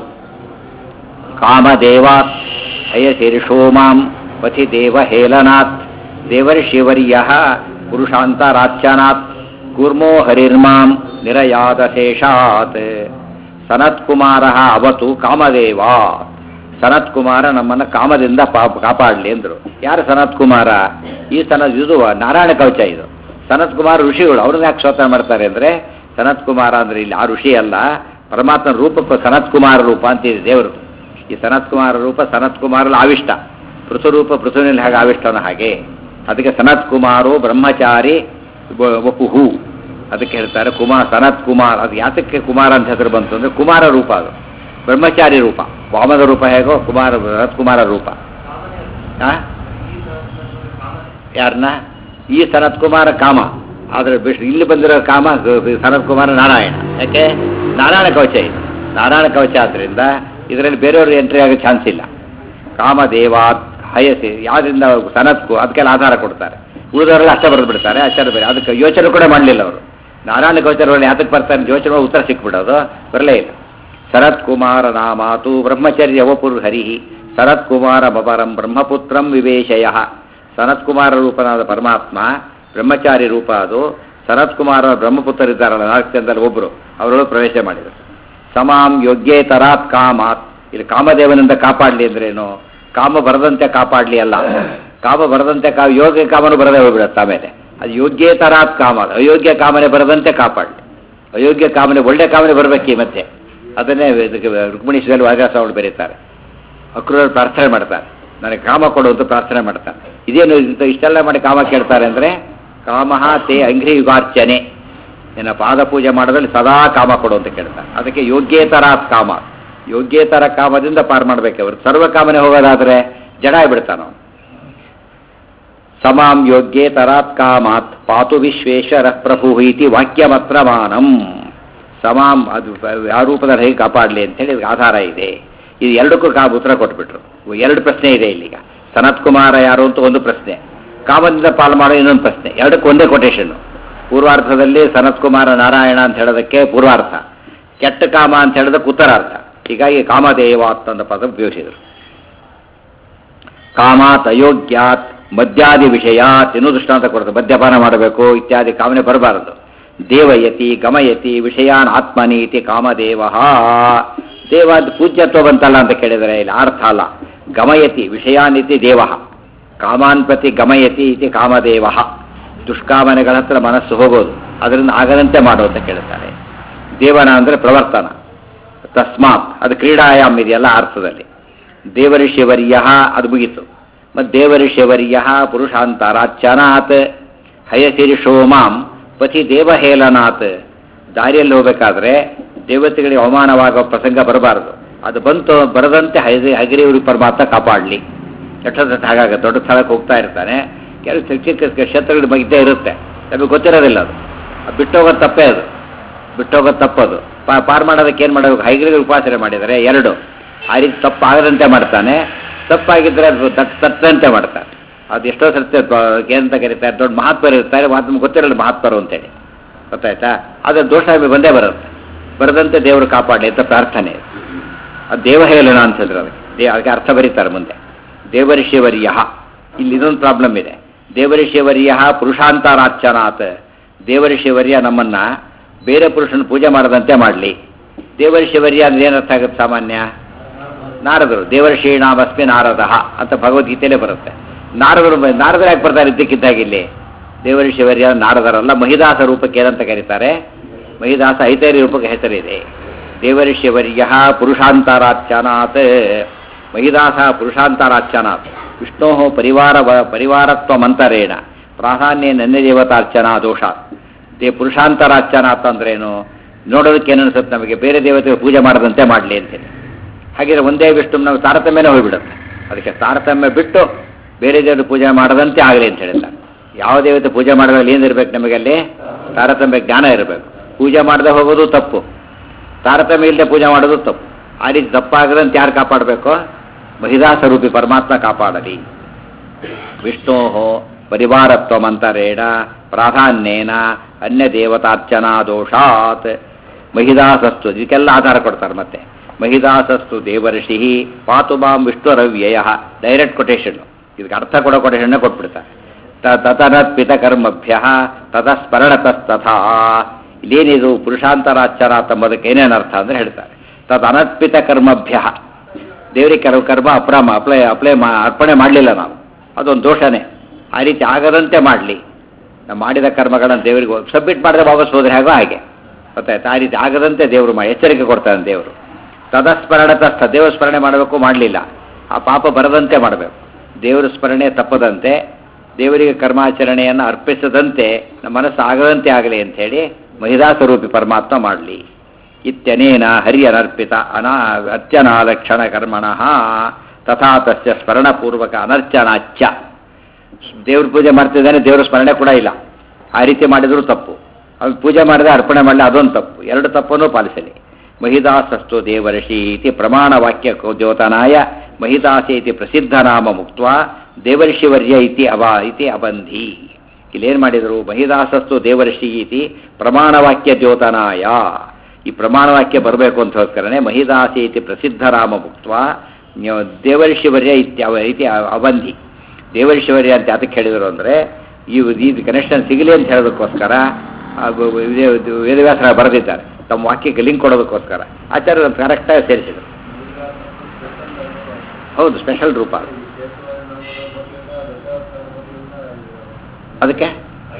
Speaker 1: ಕಾಮದೇವಾತ್ ಹಯಶೀರ್ಷೋ ಮಾಂ ಪಥಿ ದೇವ ಹೇಲನಾಥ್ ದೇವರ್ಷಿವರ್ಯ ಪುರುಷಾಂತರಾಚ್ಯನಾಥ್ ಕೂರ್ಮೋ ಹರಿರ್ಮಾಂ ನಿರಯಾದ ಶೇಷಾತ್ ಸನತ್ಕುಮಾರ ಅವತು ಕಾಮದೇವ ಸನತ್ಕುಮಾರ ನಮ್ಮನ್ನು ಕಾಮದಿಂದ ಪಾ- ಕಾಪಾಡಲಿ ಅಂದರು ಯಾರು ಸನತ್ಕುಮಾರ ಈ ಸನ ಇದು ನಾರಾಯಣ ಕವಚ ಇದು ಸನತ್ಕುಮಾರ ಋಷಿಗಳು ಅವ್ರನ್ನ ಯಾಕೆ ಸ್ತೋತ್ರ ಮಾಡ್ತಾರೆ ಅಂದರೆ ಸನತ್ಕುಮಾರ ಅಂದರೆ ಇಲ್ಲಿ ಆ ಋಷಿ ಅಲ್ಲ ಪರಮಾತ್ಮನ ರೂಪ ಪ- ಸನತ್ಕುಮಾರ ರೂಪ ಅಂತಿದೆ ದೇವರು ಈ ಸನತ್ಕುಮಾರ ರೂಪ ಸನತ್ಕುಮಾರಲ್ಲಿ ಆವಿಷ್ಟ ಪೃಥುರೂಪ ಪೃಥುವಿನಲ್ಲಿ ಹಾಗೆ ಆವಿಷ್ಟನ ಹಾಗೆ ಅದಕ್ಕೆ ಸನತ್ಕುಮಾರೋ ಬ್ರಹ್ಮಚಾರಿ ವ- ವಪುಹು ಅದಕ್ಕೆ ಹೇಳ್ತಾರೆ ಕುಮಾರ್ ಸನತ್ ಕುಮಾರ್ ಅದು ಯಾತಕ್ಕೆ ಕುಮಾರ ಅಂತ ಹೆಸರು ಬಂತು ಅಂದರೆ ಕುಮಾರ ರೂಪ ಅದು ಬ್ರಹ್ಮಚಾರಿ ರೂಪ ವಾಮನ ರೂಪ ಹೇಗೋ ಕುಮಾರ ಸನತ್ ಕುಮಾರ ರೂಪ ಆ? ಯಾರನ್ನ ಈ ಸನತ್ ಕುಮಾರ ಕಾಮ ಆದರೆ ಬಿಸ್- ಇಲ್ಲಿ ಬಂದಿರೋ ಕಾಮ ಗ- ಸನತ್ ಕುಮಾರ ನಾರಾಯಣ ಯಾಕೆ ನಾರಾಯಣ ಕವಚ ಇದು ನಾರಾಯಣ ಕವಚ ಆದ್ರಿಂದ ಇದರಲ್ಲಿ ಬೇರೆಯವರು ಎಂಟ್ರಿ ಆಗೋ ಚಾನ್ಸ್ ಇಲ್ಲ ಕಾಮದೇವಾತ್ ಹಯಸಿ ಯಾವ್ದ್ರಿಂದ ಸನತ್ಕು ಅದಕ್ಕೆಲ್ಲ ಆಧಾರ ಕೊಡ್ತಾರೆ ಉಳಿದವರೆಲ್ಲ ಅಷ್ಟೇ ಬರೆದು ಬಿಡ್ತಾರೆ ಅಷ್ಟೇ ಬೇರೆ ಅದಕ್ಕೆ ಯೋಚನೆ ಕೂಡ ಮಾಡಲಿಲ್ಲ ಅವರು ನಾರಾಯಣ ಕವಚರವರಲ್ಲಿ ಯಾತಕ್ಕೆ ಬರ್ತಾರೆ ಅಂತ ಯೋಚನೆ ಮಾಡಿ ಉತ್ತರ ಸಿಕ್ಬಿಡೋದು ಬರಲೇ ಇಲ್ಲ ಸರತ್ ಕುಮಾರ ನಾಮಾತು ಬ್ರಹ್ಮಚರ್ಯ ವಪುರ್ ಹರಿ ಸರತ್ ಕುಮಾರ ಬಬರಂ ಬ್ರಹ್ಮಪುತ್ರಂ ವಿವೇಶಯ ಸನತ್ ಕುಮಾರ ರೂಪನಾದ ಪರಮಾತ್ಮ ಬ್ರಹ್ಮಚಾರಿ ರೂಪ ಅದು ಸನತ್ ಕುಮಾರ ಬ್ರಹ್ಮಪುತ್ರರಿದ್ದಾರಲ್ಲ ನಾಲ್ಕು ಜನದಲ್ಲಿ ಒಬ್ಬರು ಅವರೊಳಗೆ ಪ್ರವೇಶ ಮಾಡಿದರು ಸಮಾಂ ಯೋಗ್ಯೇತರಾತ್ ಕಾಮಾತ್ ಇಲ್ಲಿ ಕಾಮದೇವನಿಂದ ಕಾಪಾಡಲಿ ಅಂದ್ರೇನು ಕಾಮ ಬರದಂತೆ ಕಾಪಾಡಲಿ ಅಲ್ಲ ಕಾಮ ಬರದಂತೆ ಕಾ ಯೋಗ್ಯ ಕಾಮನು ಬರದೇ ಹೋಗ್ಬಿಡುತ್ತೆ ಆಮೇಲೆ ಅದು ಯೋಗ್ಯೇತರಾತ್ ಕಾಮ ಅಯೋಗ್ಯ ಕಾಮನೆ ಬರದಂತೆ ಕಾಪಾಡಲಿ ಅಯೋಗ್ಯ ಕಾಮನೆ ಒಳ್ಳೆ ಕಾಮನೆ ಬರಬೇಕಿ ಮತ್ತೆ ಅದನ್ನೇ ಇದಕ್ಕೆ ರುಕ್ಮಿಣೀಶ್ವರಲ್ಲಿ ವಾಜಾಸ ಅವಳು ಬರೀತಾರೆ ಅಕ್ರೂರಲ್ಲಿ ಪ್ರಾರ್ಥನೆ ಮಾಡ್ತಾರೆ ನನಗೆ ಕಾಮ ಕೊಡು ಅಂತ ಪ್ರಾರ್ಥನೆ ಮಾಡ್ತಾರೆ ಇದೇನು ಇಂಥ ಇಷ್ಟೆಲ್ಲ ಮಾಡಿ ಕಾಮ ಕೇಳ್ತಾರೆ ಅಂದರೆ ಕಾಮಃ ತೇ ಅಂಗ್ರಿ ಯುಗಾರ್ಚನೆ ನಿನ್ನ ಪಾದ ಪೂಜೆ ಮಾಡೋದ್ರಲ್ಲಿ ಸದಾ ಕಾಮ ಕೊಡು ಅಂತ ಕೇಳ್ತಾರೆ ಅದಕ್ಕೆ ಯೋಗ್ಯೇತರ ಕಾಮ ಯೋಗ್ಯೇತರ ಕಾಮದಿಂದ ಪಾರು ಮಾಡಬೇಕು ಅವರು ಸರ್ವ ಕಾಮನೆ ಹೋಗೋದಾದ್ರೆ ಜಡ ಬಿಡ್ತಾನ ಅವನು ಸಮಾಂ ಯೋಗ್ಯೇ ತರಾತ್ ಕಾಮಾತ್ ಪಾತು ವಿಶ್ವೇಶ್ವರ ಪ್ರಭು ಇತಿ ವಾಕ್ಯಮತ್ರ ಮಾನಂ ಸಮಾಂ ಅದು ಆ ರೂಪದಲ್ಲಿ ಹೇಗೆ ಕಾಪಾಡಲಿ ಅಂತೇಳಿ ಇದಕ್ಕೆ ಆಧಾರ ಇದೆ ಇದು ಎರಡಕ್ಕೂ ಕಾ ಉತ್ತರ ಕೊಟ್ಬಿಟ್ರು ಎರಡು ಪ್ರಶ್ನೆ ಇದೆ ಇಲ್ಲಿಗ ಸನತ್ ಕುಮಾರ ಯಾರು ಅಂತ ಒಂದು ಪ್ರಶ್ನೆ ಕಾಮದಿಂದ ಪಾಲು ಮಾಡೋ ಇನ್ನೊಂದು ಪ್ರಶ್ನೆ ಎರಡಕ್ಕೂ ಒಂದೇ ಕೊಟೇಶನ್ ಪೂರ್ವಾರ್ಥದಲ್ಲಿ ಸನತ್ ಕುಮಾರ ನಾರಾಯಣ ಅಂತ ಹೇಳೋದಕ್ಕೆ ಪೂರ್ವಾರ್ಥ ಕೆಟ್ಟ ಕಾಮ ಅಂತ ಹೇಳೋದಕ್ಕೆ ಉತ್ತರಾರ್ಥ ಹೀಗಾಗಿ ಕಾಮದೇವ ಅಂತ ಪದ ಉಪಯೋಗಿಸಿದರು ಕಾಮಾತ್ ಅಯೋಗ್ಯಾತ್ ಮದ್ಯಾದಿ ವಿಷಯಾತ್ ಇನ್ನೂ ದೃಷ್ಟಾಂತ ಕೊಡ್ತಾರೆ ಮದ್ಯಪಾನ ಮಾಡಬೇಕು ಇತ್ಯಾದಿ ಕಾಮನೆ ಬರಬಾರದು ದೇವಯತಿ ಗಮಯತಿ ವಿಷಯಾನ್ ಆತ್ಮನಿ ಇತಿ ಕಾಮದೇವ ದೇವ ಅಂತ ಪೂಜ್ಯತ್ವ ಬಂತಲ್ಲ ಅಂತ ಕೇಳಿದರೆ ಇಲ್ಲಿ ಅರ್ಥ ಅಲ್ಲ ಗಮಯತಿ ವಿಷಯಾನ್ ಇತಿ ದೇವ ಕಾಮಾನ್ ಪ್ರತಿ ಗಮಯತಿ ಇತಿ ಕಾಮದೇವ ದುಷ್ಕಾಮನೆಗಳ ಹತ್ರ ಮನಸ್ಸು ಹೋಗೋದು ಅದರಿಂದ ಆಗದಂತೆ ಮಾಡು ಅಂತ ಕೇಳುತ್ತಾರೆ ದೇವನ ಅಂದರೆ ಪ್ರವರ್ತನ ತಸ್ಮಾತ್ ಅದು ಕ್ರೀಡಾಯಾಮ್ ಇದೆಯಲ್ಲ ಅರ್ಥದಲ್ಲಿ ದೇವಋಷಿವರ್ಯ ಅದು ಮುಗೀತು ಮತ್ತು ದೇವಋಷಿವರ್ಯ ಪುರುಷಾಂತರಾಚನಾತ್ ಹಯಶಿರಿಷೋ ಮಾಂ ಪತಿ ದೇವಹೇಳನಾಥ್ ದಾರಿಯಲ್ಲಿ ಹೋಗಬೇಕಾದ್ರೆ ದೇವತೆಗಳಿಗೆ ಅವಮಾನವಾಗೋ ಪ್ರಸಂಗ ಬರಬಾರದು ಅದು ಬಂತು ಬರದಂತೆ ಹೈದ ಹಗಿರಿಯವರು ಪರಮಾತ್ಮ ಕಾಪಾಡಲಿ ಎಷ್ಟೊತ್ತು ಹಾಗಾಗ ದೊಡ್ಡ ಸ್ಥಳಕ್ಕೆ ಹೋಗ್ತಾ ಇರ್ತಾನೆ ಕೆಲವು ಚಿಕ್ಕ ಚಿಕ್ಕ ಕ್ಷೇತ್ರಗಳು ಮಗಿದ್ದೇ ಇರುತ್ತೆ ನಮಗೆ ಗೊತ್ತಿರೋದಿಲ್ಲ ಅದು ಅದು ಬಿಟ್ಟೋಗೋದು ತಪ್ಪೇ ಅದು ಬಿಟ್ಟೋಗೋದು ತಪ್ಪದು ಪಾ ಪಾರು ಮಾಡೋದಕ್ಕೆ ಏನು ಮಾಡಬೇಕು ಹೈಗ್ರಿಗೆ ಉಪಾಸನೆ ಮಾಡಿದರೆ ಎರಡು ಆ ರೀತಿ ತಪ್ಪು ಆಗದಂತೆ ಮಾಡ್ತಾನೆ ತಪ್ಪಾಗಿದ್ದರೆ ಅದು ತಟ್ ತಟ್ಟದಂತೆ ಮಾಡ್ತಾನೆ ಅದು ಎಷ್ಟೋ ಸರ್ತಿ ಏನಂತ ಕರೀತಾರೆ ದೊಡ್ಡ ಮಹಾತ್ಮರು ಇರ್ತಾರೆ ಮಹಾತ್ಮ ಗೊತ್ತಿರಲ್ಲ ಮಹಾತ್ಮರು ಅಂತೇಳಿ ಗೊತ್ತಾಯ್ತಾ ಆದರೆ ದೋಷ ಬಂದೇ ಬರುತ್ತೆ ಬರದಂತೆ ದೇವರು ಕಾಪಾಡಿ ಅಂತ ಪ್ರಾರ್ಥನೆ ಅದು ದೇವಹೇಳನ ಅಂತಂದ್ರೆ ಅದಕ್ಕೆ ದೇ ಅದಕ್ಕೆ ಅರ್ಥ ಬರೀತಾರೆ ಮುಂದೆ ದೇವಋಷಿವರ್ಯ ಇಲ್ಲಿ ಇದೊಂದು ಪ್ರಾಬ್ಲಮ್ ಇದೆ ದೇವಋಷಿವರ್ಯ ಪುರುಷಾಂತರಾರ್ಚನಾತ್ ದೇವಋಷಿವರ್ಯ ನಮ್ಮನ್ನ ಬೇರೆ ಪುರುಷನ ಪೂಜೆ ಮಾಡದಂತೆ ಮಾಡಲಿ ದೇವಋಷಿವರ್ಯ ಅಂದ್ರೆ ಏನರ್ಥ ಆಗುತ್ತೆ ಸಾಮಾನ್ಯ ನಾರದರು ದೇವರ್ಷೀಣಾಮಸ್ಮಿ ನಾರದ ಅಂತ ಭಗವದ್ಗೀತೆಯಲ್ಲೇ ಬರುತ್ತೆ ನಾರದರು ನಾರದರು ಯಾಕೆ ಬರ್ತಾರೆ ಇದ್ದಕ್ಕಿದ್ದಾಗ ಇಲ್ಲಿ ದೇವಋಷಿವರ್ಯ ನಾರದರಲ್ಲ ಮಹಿದಾಸ ರೂಪಕ್ಕೆ ಏನಂತ ಕರೀತಾರೆ ಮಹಿದಾಸ ಐತೇರಿ ರೂಪಕ್ಕೆ ಹೆಸರಿದೆ ದೇವಋಷಿವರ್ಯ ಪುರುಷಾಂತರಾಚ್ಯನಾತ್ ಮಹಿದಾಸ ಪುರುಷಾಂತರಾಚ್ಯನಾತ್ ವಿಷ್ಣೋ ಪರಿವಾರ ಪರಿವಾರತ್ವ ಮಂತರೇಣ ಪ್ರಾಧಾನ್ಯ ನನ್ನ ದೇವತಾರ್ಚನಾ ದೋಷ ದೇ ಪುರುಷಾಂತರಾಚ್ಯನಾತ್ ಅಂದ್ರೇನು ನೋಡೋದಕ್ಕೆ ಏನನ್ಸುತ್ತೆ ನಮಗೆ ಬೇರೆ ದೇವತೆ ಪೂಜೆ ಮಾಡದಂತೆ ಮಾಡಲಿ ಅಂತೇಳಿ ಹಾಗಿದ್ರೆ ಒಂದೇ ವಿಷ್ಣು ನಾವು ತಾರತಮ್ಯನೇ ಹೋಗ್ಬಿಡುತ್ತೆ ಅದಕ್ಕೆ ತಾರತಮ್ಯ ಬಿಟ್ಟು ಬೇರೆ ದೇವತೆ ಪೂಜೆ ಮಾಡದಂತೆ ಆಗಲಿ ಅಂತ ಹೇಳ್ತಾರೆ ಯಾವ ದೇವತೆ ಪೂಜೆ ಮಾಡಿದಾಗ ಏನಿರ್ಬೇಕು ನಮಗೆ ಅಲ್ಲಿ ತಾರತಮ್ಯ ಜ್ಞಾನ ಇರಬೇಕು ಪೂಜೆ ಮಾಡದೆ ಹೋಗೋದು ತಪ್ಪು ತಾರತಮ್ಯ ಇಲ್ಲದೆ ಪೂಜೆ ಮಾಡೋದು ತಪ್ಪು ಆ ರೀತಿ ತಪ್ಪಾಗದಂತೆ ಯಾರು ಕಾಪಾಡಬೇಕು ಮಹಿಳಾ ಸ್ವರೂಪಿ ಪರಮಾತ್ಮ ಕಾಪಾಡಲಿ ವಿಷ್ಣೋ ಪರಿವಾರತ್ವ ಮಂತರೇಣ ಪ್ರಾಧಾನ್ಯೇನ ಅನ್ಯ ದೇವತಾರ್ಚನಾ ದೋಷಾತ್ ಮಹಿದಾಸಸ್ತು ಇದಕ್ಕೆಲ್ಲ ಆಧಾರ ಕೊಡ್ತಾರೆ ಮತ್ತೆ ಮಹಿದಾಸಸ್ತು ದೇವರ್ಷಿ ಪಾತು ಮಾಂ ವಿಷ್ಣುರವ್ಯಯ ಡೈರೆಕ್ಟ್ ಕೊಟೇಶನ್ ಇದಕ್ಕೆ ಅರ್ಥ ಕೊಡೋ ಕೊಟೇಶನ್ ಕೊಟ್ಬಿಡ್ತಾರೆ ತತನತ್ಪಿತ ಕರ್ಮಭ್ಯ ತತಸ್ಮರಣತಸ್ತಥಾ ಇಲ್ಲೇನಿದು ಪುರುಷಾಂತರಾಚರ ಎಂಬುದಕ್ಕೆ ಏನೇನು ಅರ್ಥ ಅಂದ್ರೆ ಹೇಳ್ತಾರೆ ತದ್ ಅನರ್ಪಿತ ಕರ್ಮಭ್ಯ ದೇವರಿಗೆ ಕೆಲವು ಕರ್ಮ ಅಪ್ರಾಮ ಅಪ್ಲೈ ಅಪ್ಲೈ ಮಾ ಅರ್ಪಣೆ ಮಾಡಲಿಲ್ಲ ನಾವು ಅದೊಂದು ದೋಷನೇ ಆ ರೀತಿ ಆಗದಂತೆ ಮಾಡಲಿ ನಾವು ಮಾಡಿದ ಕರ್ಮಗಳನ್ನು ದೇವರಿಗೆ ಸಬ್ಮಿಟ್ ಮಾಡಿದ್ರೆ ವಾಪಸ್ ಹೋದ್ರೆ ಹಾಗೋ ಹಾಗೆ ಗೊತ್ತಾಯ್ತು ಆ ರೀತಿ ಆಗದಂತೆ ದೇವರು ಮಾಡಿ ಎಚ್ಚರಿಕೆ ಕೊಡ್ತಾನೆ ದೇವರು ತದಸ್ಮರಣತಸ್ಥ ದೇವ ಸ್ಮರಣೆ ಮಾಡಬೇಕು ಮಾಡಲಿಲ್ಲ ಆ ಪಾಪ ಬರದಂತೆ ಮಾಡಬೇಕು ದೇವರ ಸ್ಮರಣೆ ತಪ್ಪದಂತೆ ದೇವರಿಗೆ ಕರ್ಮಾಚರಣೆಯನ್ನು ಅರ್ಪಿಸದಂತೆ ನಮ್ಮ ಮನಸ್ಸು ಆಗದಂತೆ ಆಗಲಿ ಅಂಥೇಳಿ ಮಹಿಳಾ ಸ್ವರೂಪಿ ಪರಮಾತ್ಮ ಮಾಡಲಿ ಇತ್ಯನೇನ ಹರಿ ಅನರ್ಪಿತ ಅನಾ ಅತ್ಯನಾಲಕ್ಷಣ ಕರ್ಮಣಃ ತಥಾ ತಸ್ಯ ಸ್ಮರಣಪೂರ್ವಕ ಅನರ್ಚನಾಚ್ಯ ದೇವ್ರ ಪೂಜೆ ಮಾಡ್ತಿದ್ದಾನೆ ದೇವರ ಸ್ಮರಣೆ ಕೂಡ ಇಲ್ಲ ಆ ರೀತಿ ಮಾಡಿದರೂ ತಪ್ಪು ಅವ್ನು ಪೂಜೆ ಮಾಡಿದ್ರೆ ಅರ್ಪಣೆ ಮಾಡಲಿ ಅದೊಂದು ತಪ್ಪು ಎರಡು ತಪ್ಪನ್ನು ಪಾಲಿಸಲಿ ಮಹಿದಾಸಸ್ತು ದೇವರ್ಷಿ ಇತಿ ಪ್ರಮಾಣ ವಾಕ್ಯ ದ್ಯೋತನಾಯ ಮಹಿದಾಸೆ ಇತಿ ಪ್ರಸಿದ್ಧ ನಾಮ ಮುಕ್ತ ದೇವರ್ಷಿವರ್ಯ ಇತಿ ಅವ ಇತಿ ಅಬಂಧಿ ಇಲ್ಲೇನು ಮಾಡಿದರು ಮಹಿದಾಸಸ್ತು ದೇವರ್ಷಿ ಇತಿ ಪ್ರಮಾಣವಾಕ್ಯ ದ್ಯೋತನಾಯ ಈ ಪ್ರಮಾಣವಾಕ್ಯ ಬರಬೇಕು ಅಂತ ಹೋಗ್ತಾರನೆ ಮಹಿದಾಸೆ ಇತಿ ಪ್ರಸಿದ್ಧ ನಾಮ ಮುಕ್ತ ದೇವರ್ಷಿವರ್ಯ ಇತ್ಯವ ಇತಿ ಅಬಂಧಿ ದೇವರ್ಷಿವರ್ಯ ಅಂತ ಯಾತಕ್ಕೆ ಹೇಳಿದರು ಅಂದರೆ ಈ ಇದು ಕನೆಕ್ಷನ್ ಸಿಗಲಿ ಅಂತ ಹೇಳೋದಕ್ಕೋಸ್ಕರ ವೇದವ್ಯಾಸರ ಬರೆದಿದ್ದಾರೆ ತಮ್ಮ ವಾಕ್ಯಕ್ಕೆ ಲಿಂಕ್ ಕೊಡೋದಕ್ಕೋಸ್ಕರ ಆಚಾರ್ಯರು ಕರೆಕ್ಟಾಗಿ ಸೇರಿಸಿದರು ಹೌದು ಸ್ಪೆಷಲ್ ರೂಪ ಅದು. ಅದಕ್ಕೆ